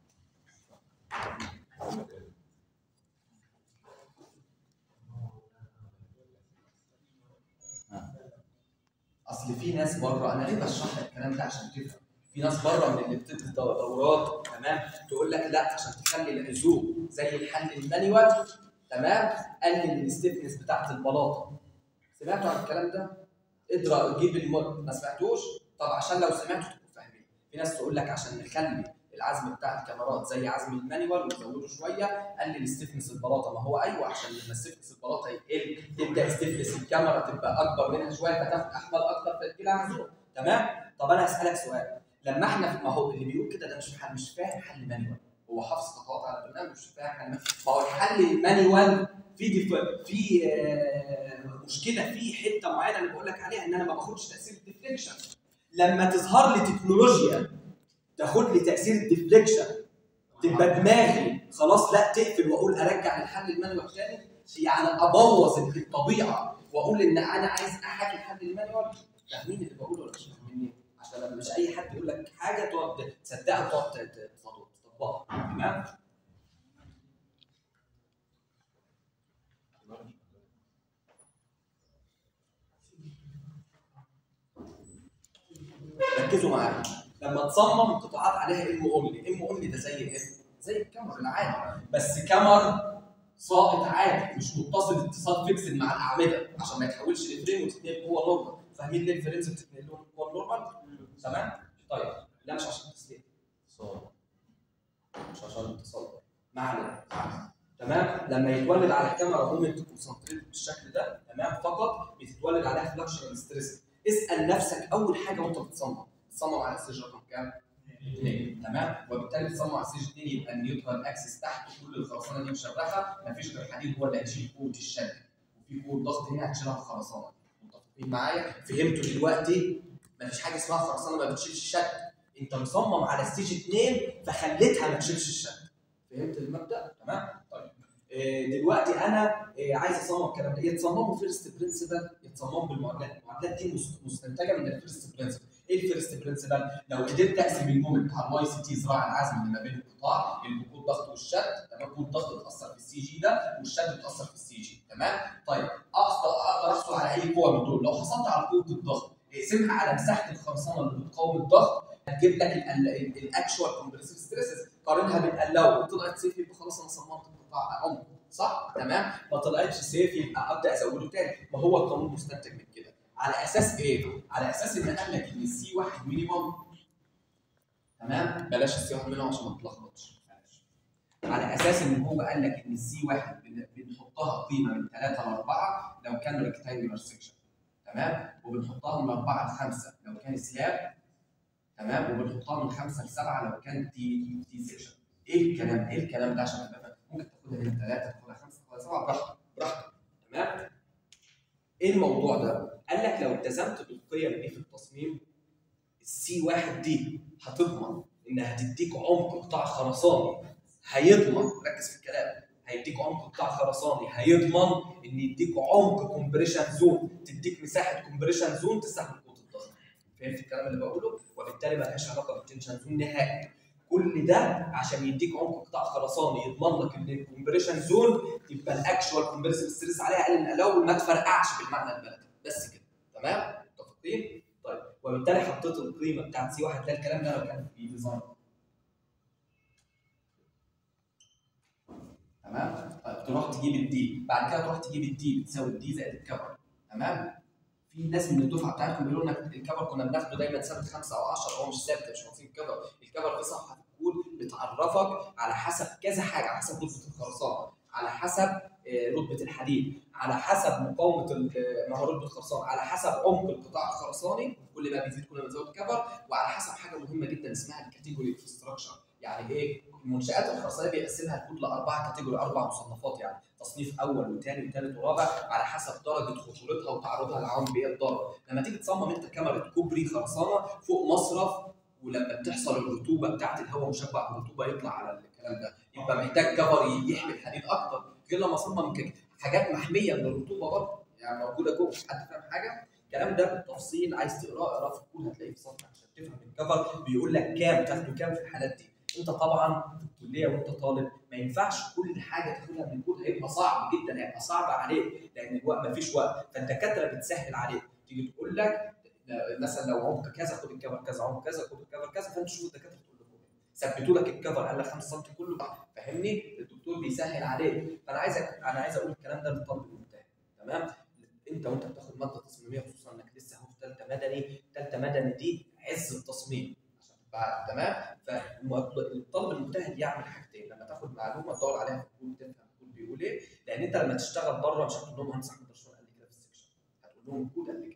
Speaker 3: اصل في ناس بره انا ليه بشرح لك الكلام ده عشان تفهم في ناس بره من اللي بتدي دورات تمام تقول لك لا عشان تخلي العزوم زي الحل المانيوال تمام قلل الستيفنس بتاعت البلاطه سمعتوا عن الكلام ده؟ اضرب جيب الم... ما سمعتوش؟ طب عشان لو سمعتوا تبقوا فاهمين في ناس تقول لك عشان نخلي العزم بتاع الكاميرات زي عزم المانيوال ونزوده شويه قلل ستيفنس البلاطه ما هو ايوه عشان لما ستيفنس البلاطه يقل تبدا ستيفنس الكاميرا تبقى اكبر منها شويه فتاخد احمال اكتر فتجي لها عزوم تمام طب انا هسالك سؤال لما احنا ما هو اللي بيقول كده ده مش حل مش فاهم حل مانيوال هو حافظ خطوات على البرنامج مش فاهم حل مانيوال ما هو الحل المانيوال في ديف... في آه، مشكله في حته معينه اللي بقول لك عليها ان انا ما باخدش تاثير الديفليكشن لما تظهر لي تكنولوجيا تاخد لي تاثير الديفليكشن تبقى دماغي خلاص لا تقفل واقول ارجع للحل المانيوال تاني يعني ابوظ الطبيعه واقول ان انا عايز احاكي الحل المانيوال فاهمين اللي بقوله ولا مش فاهميني؟ عشان لما مش اي حد يقول لك حاجه تقعد تصدقها وتقعد ت- ت- تطبقها تمام؟ ركزوا معايا لما تصمم قطاعات عليها ام اونلي ام اونلي ده زي ايه؟ زي الكاميرا العادي بس كاميرا ساقط عادي مش متصل اتصال فيكسد مع الاعمده عشان ما يتحولش لفريم وتتنقل جوه نورمال فاهمين ليه الفريمز بتتنقل جوه النورمال؟ تمام؟ طيب لا مش عشان تسليم مش عشان الاتصال ما علينا تمام لما يتولد على الكاميرا مومنت كونسنتريت بالشكل ده تمام فقط بتتولد عليها فلاكشنال ستريس اسال نفسك اول حاجه وانت بتصمم بتصمم على ستيج رقم كام؟ اثنين تمام وبالتالي بتصمم على ستيج اثنين يبقى النيوترال اكسس تحت كل الخرسانه دي مشرخه مفيش غير حديد هو اللي هيشيل قوه الشد وفي قوه ضغط هنا هتشيلها الخرسانه متفقين معايا؟ فهمتوا دلوقتي مفيش حاجه اسمها خرسانه ما بتشيلش شد انت مصمم على ستيج اثنين فخليتها ما تشيلش الشد فهمت المبدا؟ تمام؟ طيب آه، دلوقتي انا آه، عايز اصمم الكلام ده يتصمموا فيرست برنسبل يتصمموا بالمعادلات المعادلات دي مس- مستنتجه من الفيرست برنسبل ايه الفيرست برنسبل؟ لو قدرت اقسم المومنت على الواي سي تي ذراع العزم اللي ما بين القطاع اللي بيكون ضغط والشد تمام قوه الضغط بتاثر في السي جي ده والشد بتاثر في السي جي تمام؟ طيب اقدر اقدر احصل على اي قوه من دول لو حصلت على قوه الضغط اقسمها على مساحه الخرسانه اللي بتقاوم الضغط هتجيب لك الاكشوال كومبريسيف ستريسز قارنها بالالاو طلعت سيف يبقى خلاص انا صممت القطاع عمق صح تمام ما طلعتش سيف يبقى ابدا ازوده تاني ما هو القانون مستنتج من كده على اساس ايه؟ على اساس ان قال لك ان السي 1 مينيمم تمام بلاش السي 1 مينيمم عشان ما تتلخبطش بلاش. على اساس ان هو قال لك ان السي 1 بن- بنحطها قيمه من 3 ل 4 لو كان ريكتانجولار سيكشن تمام وبنحطها من 4 ل 5 لو كان سلاب تمام وبنحطها من 5 ل 7 لو كان تي تي سيكشن ايه الكلام ايه الكلام ده عشان تبقى فاهم؟ ممكن تاخدها من 3 تاخدها 5 تاخدها 7 براحتك براحتك تمام ايه الموضوع ده؟ قال لك لو التزمت بالقيم دي في التصميم السي واحد دي هتضمن انها تديك عمق قطاع خرساني هيضمن ركز في الكلام هيديك عمق قطاع خرساني هيضمن ان يديك عمق كومبريشن زون تديك مساحه كومبريشن زون تستحمل قوه الضغط فهمت الكلام اللي بقوله وبالتالي ملهاش علاقه بالتنشن زون نهائي كل ده عشان يديك عمق قطاع خرساني يضمن لك ان الكومبريشن زون تبقى الاكشوال كومبريسيف ستريس عليها اقل من الاول ما تفرقعش بالمعنى البلدي بس كده تمام متفقين طيب وبالتالي حطيت القيمه بتاعت سي واحد ده الكلام ده لو كان في ديزاين تمام طيب تروح تجيب الدي بعد كده تروح تجيب الدي بتساوي الدي زائد الكفر تمام في ناس من الدفعه بتاعتكم بيقولوا لك الكفر كنا بناخده دايما ثابت 5 او 10 هو مش ثابت مش واخدين الكفر الكفر في صفحه في الكود بتعرفك على حسب كذا حاجه على حسب رتبه الخرسانه على حسب آه، رتبه الحديد على حسب مقاومه ال- آه، ما هو رتبه الخرسانه على حسب عمق القطاع الخرساني كل ما بيزيد كل ما بيزود كفر وعلى حسب حاجه مهمه جدا اسمها الكاتيجوري انفراستراكشر يعني ايه المنشات الخرسانيه بيقسمها الكود لاربعه كاتيجوري اربع مصنفات يعني تصنيف اول وثاني وثالث ورابع على حسب درجه خطورتها وتعرضها لعوامل بيئه الضرر لما تيجي تصمم انت كاميرا كوبري خرسانه فوق مصرف ولما بتحصل الرطوبه بتاعت الهواء مشبع بالرطوبه يطلع على الكلام ده يبقى محتاج كفر يحمي الحديد اكتر غير لما اصمم ك- حاجات محميه من الرطوبه برضه يعني موجوده جوه حد فاهم حاجه الكلام ده بالتفصيل عايز تقراه اقراه في الكود هتلاقيه في صفحه عشان تفهم الكفر بيقول لك كام تاخده كام في الحالات دي انت طبعا في الكليه وانت طالب ما ينفعش كل حاجه تاخدها من الكود هيبقى صعب جدا هيبقى صعب عليك لان الوقت ما فيش وقت فالدكاتره بتسهل عليك تيجي تقول لك لا- مثلا لو عمق كذا خد الكفر كذا عمق كذا خد الكفر كذا فانت تشوف الدكاتره تقول لكم ثبتوا لك الكفر قال لك 5 سم كله فاهمني الدكتور بيسهل عليك فانا عايزك انا عايز اقول الكلام ده للطالب المجتهد تمام انت وانت بتاخد ماده تصميميه خصوصا انك لسه اهو في ثالثه مدني ثالثه مدني دي عز التصميم عشان تبقى تمام فالطالب المجتهد يعمل حاجتين لما تاخد معلومه تدور عليها في الكود تفهم الكود بيقول ايه لان انت لما تشتغل بره مش هتقول لهم هنصح برشلونه قال لي كده في السكشن هتقول لهم الكود قال لي كده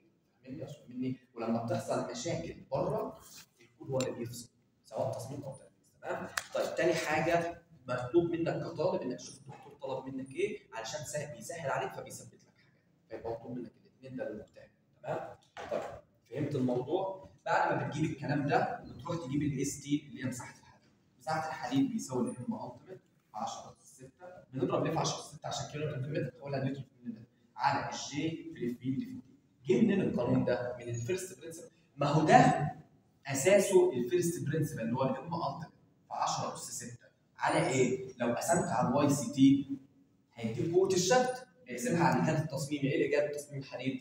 Speaker 1: فاهمني مش فاهمني ولما بتحصل مشاكل بره الكود هو اللي بيفصل سواء تصميم او تنفيذ تمام طيب تاني حاجه مطلوب منك كطالب انك تشوف الدكتور طلب منك ايه علشان سهل بيسهل عليك فبيثبت لك حاجه فيبقى مطلوب منك الاثنين ده للمجتهد تمام طيب فهمت الموضوع بعد ما بتجيب الكلام ده بتروح تجيب الاس تي اللي هي مساحه الحديد مساحه الحديد بيساوي الام التيمت 10 في 6 بنضرب ليه في 10 في 6 عشان كيلو نيوتن في المتر تحولها نيوتن في المتر على الجي في الاف بي اللي في الدي جه منين القانون ده؟ من الفيرست برنسبل ما هو ده اساسه الفيرست برنسبل اللي هو الام التيمت في 10 اس 6 على ايه؟ لو قسمت على الواي سي تي هيديك قوه الشد اقسمها على الجهاز التصميمي ايه الاجابه تصميم الحديد؟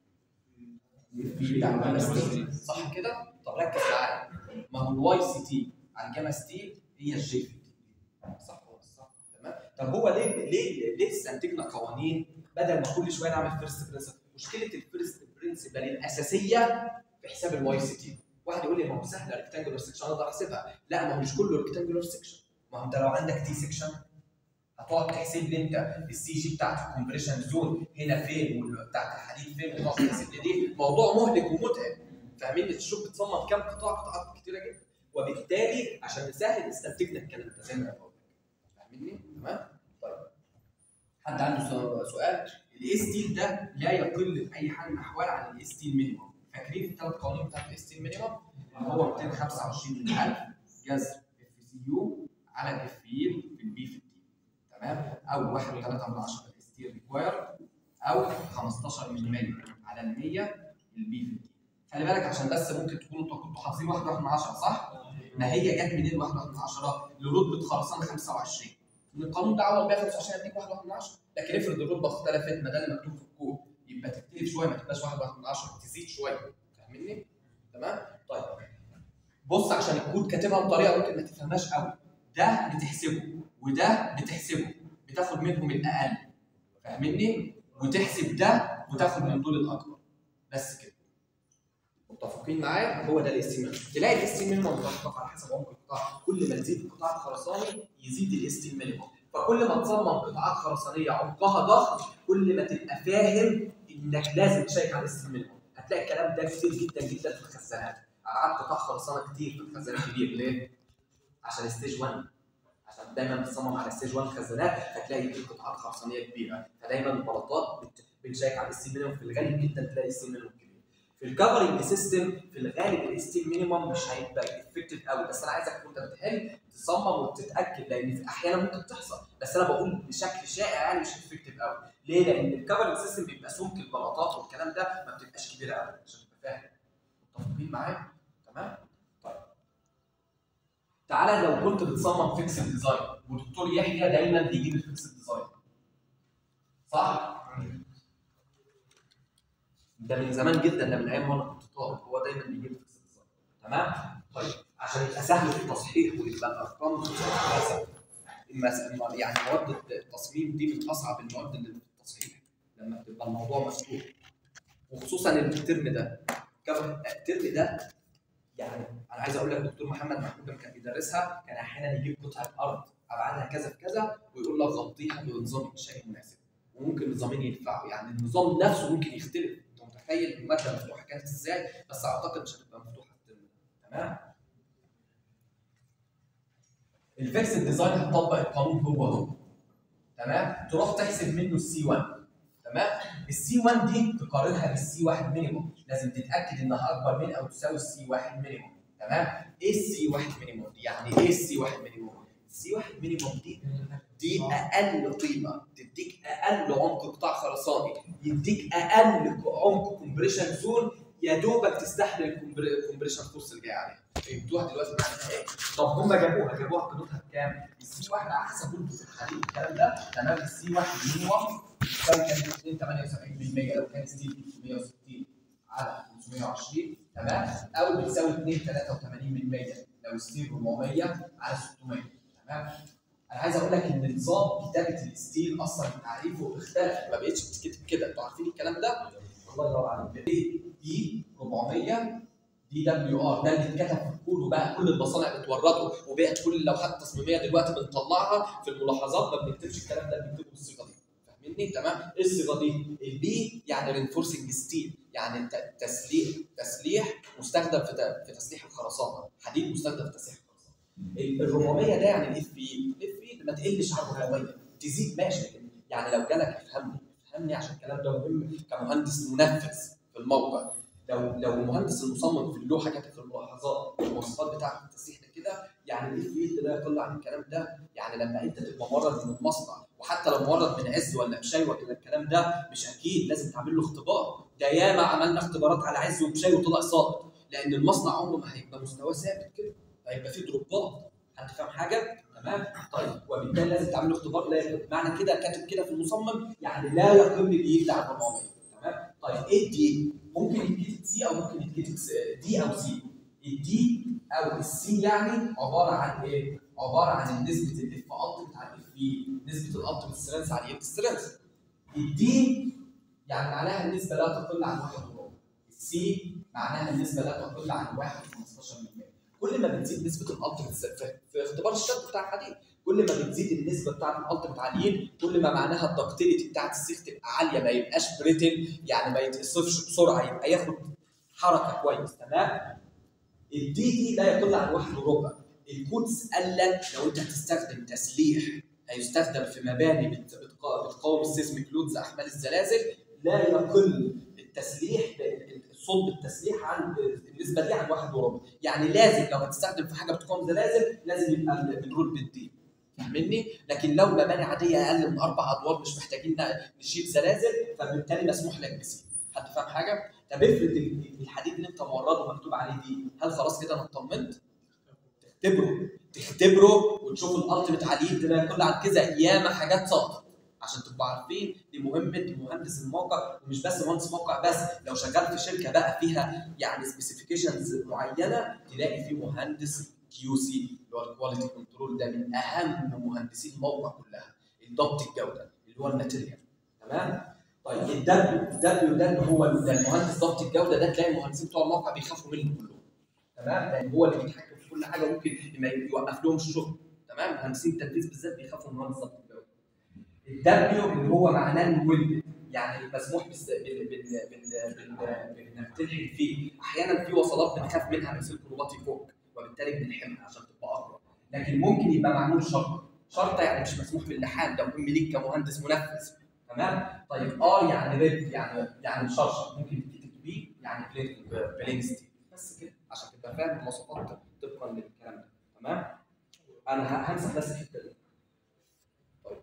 Speaker 1: في بتاع الجاما ستيل صح كده؟ طب ركز معايا ما هو الواي سي تي على الجاما ستيل هي الجي في دي صح ولا مش صح؟ تمام طب هو ليه ليه ليه استنتجنا قوانين بدل ما كل شويه نعمل فيرست برنسبل مشكله الفيرست برنسبل الاساسيه في حساب الواي سي تي واحد يقول لي ما هو سهله ريكتانجولار سكشن اقدر احسبها لا ما هو مش كله ريكتانجولار سكشن ما هو انت لو عندك تي سكشن هتقعد تحسب لي انت السي جي بتاعت الكومبريشن زون هنا فين وبتاعت الحديد فين وتقعد تحسب لي دي موضوع مهلك ومتعب فاهمين تشوف بتصمم كام قطاع قطاعات كتيره جدا وبالتالي عشان نسهل استنتجنا الكلام ده زي ما انا بقول فاهميني تمام طيب حد عنده سو- سؤال الاي ستيل ده لا يقل في اي حال من الاحوال عن الاي ستيل مينيمم فاكرين الثلاث قوانين بتاعت الاي ستيل مينيمم اللي هو 225000 جذر اف سي يو على الاف اي في البي في الدي تمام او 1.3 من 10 الاس تي ريكواير او 15 من 100 على ال 100 البي في الدي خلي بالك عشان بس ممكن تكونوا انتوا كنتوا حافظين 1 من 10 صح؟ ما هي جت منين 1 من 10 لرتبه خرسانه 25 من القانون ده عوض بيها 25 اديك 1 من 10 لكن افرض الرتبه اختلفت ما ده اللي مكتوب في الكود يبقى تختلف شويه ما تبقاش 1 من 10 تزيد شويه فاهمني؟ تمام؟ طيب بص عشان الكود كاتبها بطريقه ممكن ما تفهمهاش قوي ده بتحسبه وده بتحسبه بتاخد منهم الاقل فاهمني؟ وتحسب ده وتاخد من دول الاكبر بس كده متفقين معايا هو ده الاس تي تلاقي الاس تي مينيمم متوقف على حسب عمق القطاع كل ما تزيد القطاع الخرساني يزيد الاس تي مينيمم فكل ما تصمم قطاعات خرسانيه عمقها ضخم كل ما تبقى فاهم انك لازم تشيك على الاس تي مينيمم هتلاقي الكلام ده كتير جدا جدا في الخزانات قعدت قطاع خرسانه كتير في الخزان الكبير ليه؟ عشان ستيج 1 عشان دايما بتصمم على ستيج 1 خزانات فتلاقي في قطاعات خرسانيه كبيره فدايما البلاطات بت- بنشيك على الستيل مينيمم في الغالب جدا تلاقي الستيل مينيمم كبير في الكفرنج سيستم في الغالب الستيل مينيمم مش هيبقى افكتيف قوي بس انا عايزك وانت بتحل تصمم وتتاكد لان في احيانا ممكن تحصل بس انا بقول بشكل شائع يعني مش افكتيف قوي ليه؟ لان الكفرنج سيستم بيبقى سمك البلاطات والكلام ده ما بتبقاش كبيره قوي عشان تبقى فاهم متفقين معايا؟ تمام؟ طيب تعالى لو كنت بتصمم فيكس ديزاين ودكتور يحيى دايما بيجيب الفيكس ديزاين صح؟ ده من زمان جدا ده من ايام وانا كنت طالب هو دايما بيجيب الفيكس ديزاين تمام؟ طيب عشان يبقى سهل في التصحيح ويبقى الارقام كويسه المس- يعني مواد التصميم دي من اصعب المواد اللي في التصحيح لما بتبقى الموضوع مفتوح وخصوصا الترم ده كم- الترم ده يعني انا عايز اقول لك دكتور محمد محمود لما كان بيدرسها كان احيانا يجيب قطعه ارض ابعادها كذا في كذا ويقول لك غطيها بنظام انشائي مناسب وممكن نظامين ينفعوا يعني النظام نفسه ممكن يختلف انت متخيل الماده مفتوحه كانت ازاي بس اعتقد مش هتبقى مفتوحه الترم ده تمام الفيكس ديزاين هتطبق القانون هو هو تمام تروح تحسب منه السي 1 تمام السي 1 دي تقارنها بالسي 1 مينيموم لازم تتاكد انها اكبر من او تساوي السي 1 مينيموم تمام ايه السي 1 مينيموم دي يعني ايه السي 1 مينيموم السي 1 مينيموم دي دي اقل قيمه تديك اقل عمق قطاع خرساني يديك اقل عمق كومبريشن زون يا دوبك تستحمل الكومبريشن فورس اللي جاي عليها فهمتوها دلوقتي معناها ايه؟ طب هم جابوها جابوها قيمتها بكام؟ السي 1 على حسب قيمه الحديد الكلام ده تمام السي 1 مينيموم يساوي كان 2.78% لو كان ستيل 360 على 520 تمام او بتساوي 2.83% لو ستيل 400 على 600 تمام انا عايز اقول لك ان نظام كتابه الستيل اصلا تعريفه اختلف ما بقتش بتتكتب كده انتوا عارفين الكلام ده؟ الله ينور عليك دي 400 دي دبليو ار ده اللي اتكتب في الكود وبقى كل المصانع بتورده وبقت كل اللوحات التصميميه دلوقتي بنطلعها في الملاحظات ما بنكتبش الكلام ده بنكتبه بالصيغه دي فاهمين؟
Speaker 3: فاهمني تمام ايه الصيغه دي البي يعني رينفورسنج ستيل يعني ت- تسليح تسليح مستخدم في ت- في تسليح الخرسانه حديد مستخدم في تسليح الخرسانه ال 400 ده يعني الاف بي الاف بي ما تقلش عن 400 تزيد ماشي لكن يعني لو جالك افهمني افهمني عشان الكلام ده مهم كمهندس منفذ في الموقع لو لو المهندس المصمم في اللوحه كاتب في الملاحظات المواصفات بتاعه التسليح ده كده يعني الاف بي لا يقل عن الكلام ده يعني لما انت تبقى مورد من المصنع وحتى لو مورد من عز ولا بشاي ولا الكلام ده مش اكيد لازم تعمل له اختبار ده ياما عملنا اختبارات على عز وبشاي وطلع ساقط لان المصنع عمره ما هيبقى مستواه ثابت كده هيبقى فيه دروبات حد فاهم حاجه تمام طيب وبالتالي لازم تعمل له اختبار لا يقل. معنى كده كاتب كده في المصمم يعني لا يقل بيجي عن 400 تمام طيب ايه الدي ممكن يتكتب سي او ممكن يتكتب س- دي او سي الدي او السي يعني عباره عن ايه عباره عن نسبه الاف التمت على الاف بي نسبه الالتمت سترينث على الاف سترينث الدي يعني معناها النسبه لا تقل عن 1 وربع السي معناها النسبه لا تقل عن 1 15% كل ما بتزيد نسبه الالتمت في, في اختبار الشد بتاع الحديد كل ما بتزيد النسبه بتاعت الالتمت عاليين كل ما معناها الدكتيليتي بتاعت السيخ تبقى عاليه ما يبقاش بريتل يعني ما يتقصفش بسرعه يبقى ياخد حركه كويس تمام الدي دي لا يقل عن واحد وربع الكودز قال لك لو انت هتستخدم تسليح هيستخدم في مباني بت- بتقا- بتقاوم السيسميك لودز احمال الزلازل لا يقل التسليح صلب التسليح عن النسبه دي عن واحد وربع يعني لازم لو هتستخدم في حاجه بتقاوم زلازل لازم يبقى البترول بالدي فاهمني؟ لكن لو مباني عاديه اقل من اربع ادوار مش محتاجين نشيل زلازل فبالتالي مسموح لك بسي حد فاهم حاجه؟ طب افرض ال- الحديد اللي انت مورده مكتوب عليه دي هل خلاص كده انا اطمنت؟ تختبره تختبره وتشوف الالتيميت عليه ده لا يقل عن كذا ياما حاجات سقطت عشان تبقوا عارفين دي مهمه مهندس الموقع ومش بس مهندس موقع بس لو شغال في شركه بقى فيها يعني سبيسيفيكيشنز معينه تلاقي في مهندس كيو سي اللي هو الكواليتي كنترول ده من اهم مهندسين الموقع كلها الضبط الجوده اللي هو الماتيريال تمام طيب الدبليو الدبليو ده اللي هو ده المهندس ضبط الجوده ده تلاقي المهندسين بتوع الموقع بيخافوا منه كلهم تمام لان هو اللي بيتحكم في كل حاجه ممكن ما يوقف لهم الشغل تمام مهندسين التنفيذ بالذات بيخافوا من مهندس ضبط الجوده الدبليو اللي هو معناه الولد يعني مسموح بس بال بال بال بال بانك تلحم فيه احيانا في وصلات بنخاف منها من سلك رباطي فوق وبالتالي بنلحمها عشان تبقى اقوى لكن ممكن يبقى معمول شرط شرطه يعني مش مسموح باللحام ده مهم ليك كمهندس منفذ تمام طيب ار يعني ريد يعني يعني مشرشر ممكن تكتب بي يعني بلين بلين ستيل بس كده عشان تبقى فاهم المواصفات طبقا للكلام ده تمام انا ه- همسح بس الحته دي طيب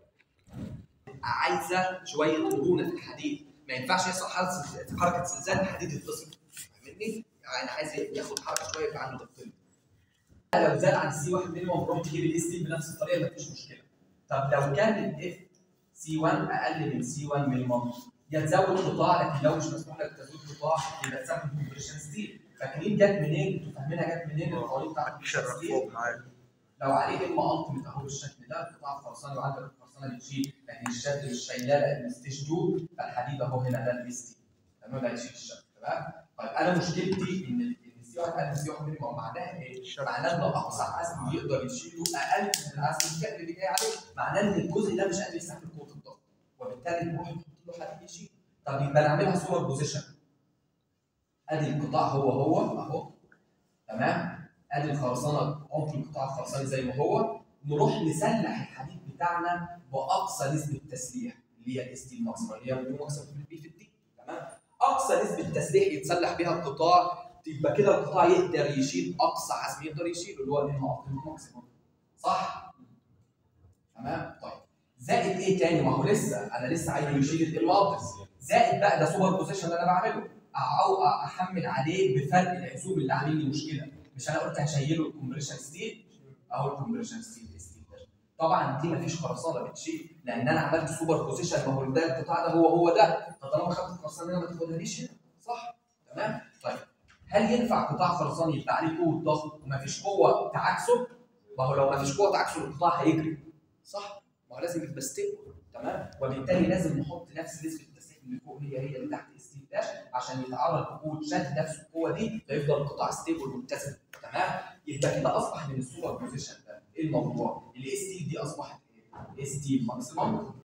Speaker 3: عايزه شويه مرونه في الحديد ما ينفعش يحصل حركه حركه زلزال الحديد يتفصل فاهمني؟ يعني عايز ياخد حركه شويه يبقى عنده ضغط لو زاد عن سي 1 مينيموم روح تجيب الاس تي بنفس الطريقه مفيش مشكله طب لو كان الاف سي 1 اقل من سي 1 مينيموم يا تزود قطاع لكن لو مش مسموح لك تزود قطاع يبقى تستخدم كومبريشن ستيل فاكرين جت منين؟ انتوا فاهمينها جت منين القوانين بتاعت الكومبريشن ستيل؟ لو عليه اما التيمت اهو بالشكل ده قطاع خرساني وعندك الخرسانه بتشيل لكن الشد مش شايله لان ستيج 2 فالحديد اهو هنا ده الاس تي تمام ده هيشيل الشد تمام طيب انا مشكلتي ان ال- ان السي 1 اقل سي 1 مينيموم معناها ايه؟ معناه ان اقصى عزم يقدر يشيله اقل من العزم الفعلي اللي جاي عليه معناه ان الجزء ده مش قادر يستحمل قوه الضغط وبالتالي نروح نحط له حديد يشيل طب يبقى نعملها سوبر بوزيشن ادي القطاع هو هو اهو تمام ادي الخرسانه عمق القطاع الخرساني زي ما هو نروح نسلح الحديد بتاعنا باقصى نسبه تسليح اللي هي الاس تي الماكسيمم اللي هي مليون ماكسيمم في البي في الدي تمام اقصى نسبه تسليح يتسلح بيها القطاع يبقى كده القطاع يقدر يشيل اقصى عزم يقدر يشيله اللي هو الام ماكسيمم صح؟ تمام طيب زائد ايه تاني ما هو لسه انا لسه عايز يشيل الام زائد بقى ده سوبر بوزيشن اللي انا بعمله او احمل عليه بفرق العزوم اللي عامل لي مشكله مش انا قلت هشيله الكومبريشن ستيل اهو الكومبريشن ستيل ستيل ده. طبعا دي مفيش خرسانه بتشيل لان انا عملت سوبر بوزيشن ما هو ده القطاع ده هو هو ده فطالما خدت الخرسانه ما تاخدهاليش هنا صح تمام طيب هل ينفع قطاع خرساني يبقى عليه قوه ضغط ومفيش قوه تعاكسه ما هو لو مفيش قوه تعاكسه القطاع هيجري صح ما هو لازم يبقى ستيبل تمام وبالتالي لازم نحط نفس نسبه التسليح اللي فوق هي هي اللي تحت اس تي داش عشان يتعرض لقوه شد نفس القوه دي فيفضل القطاع ستيبل متزن تمام يبقى كده اصبح من السوبر بوزيشن ده ايه الموضوع؟ الاس تي دي اصبحت ايه؟ اس تي ماكسيمم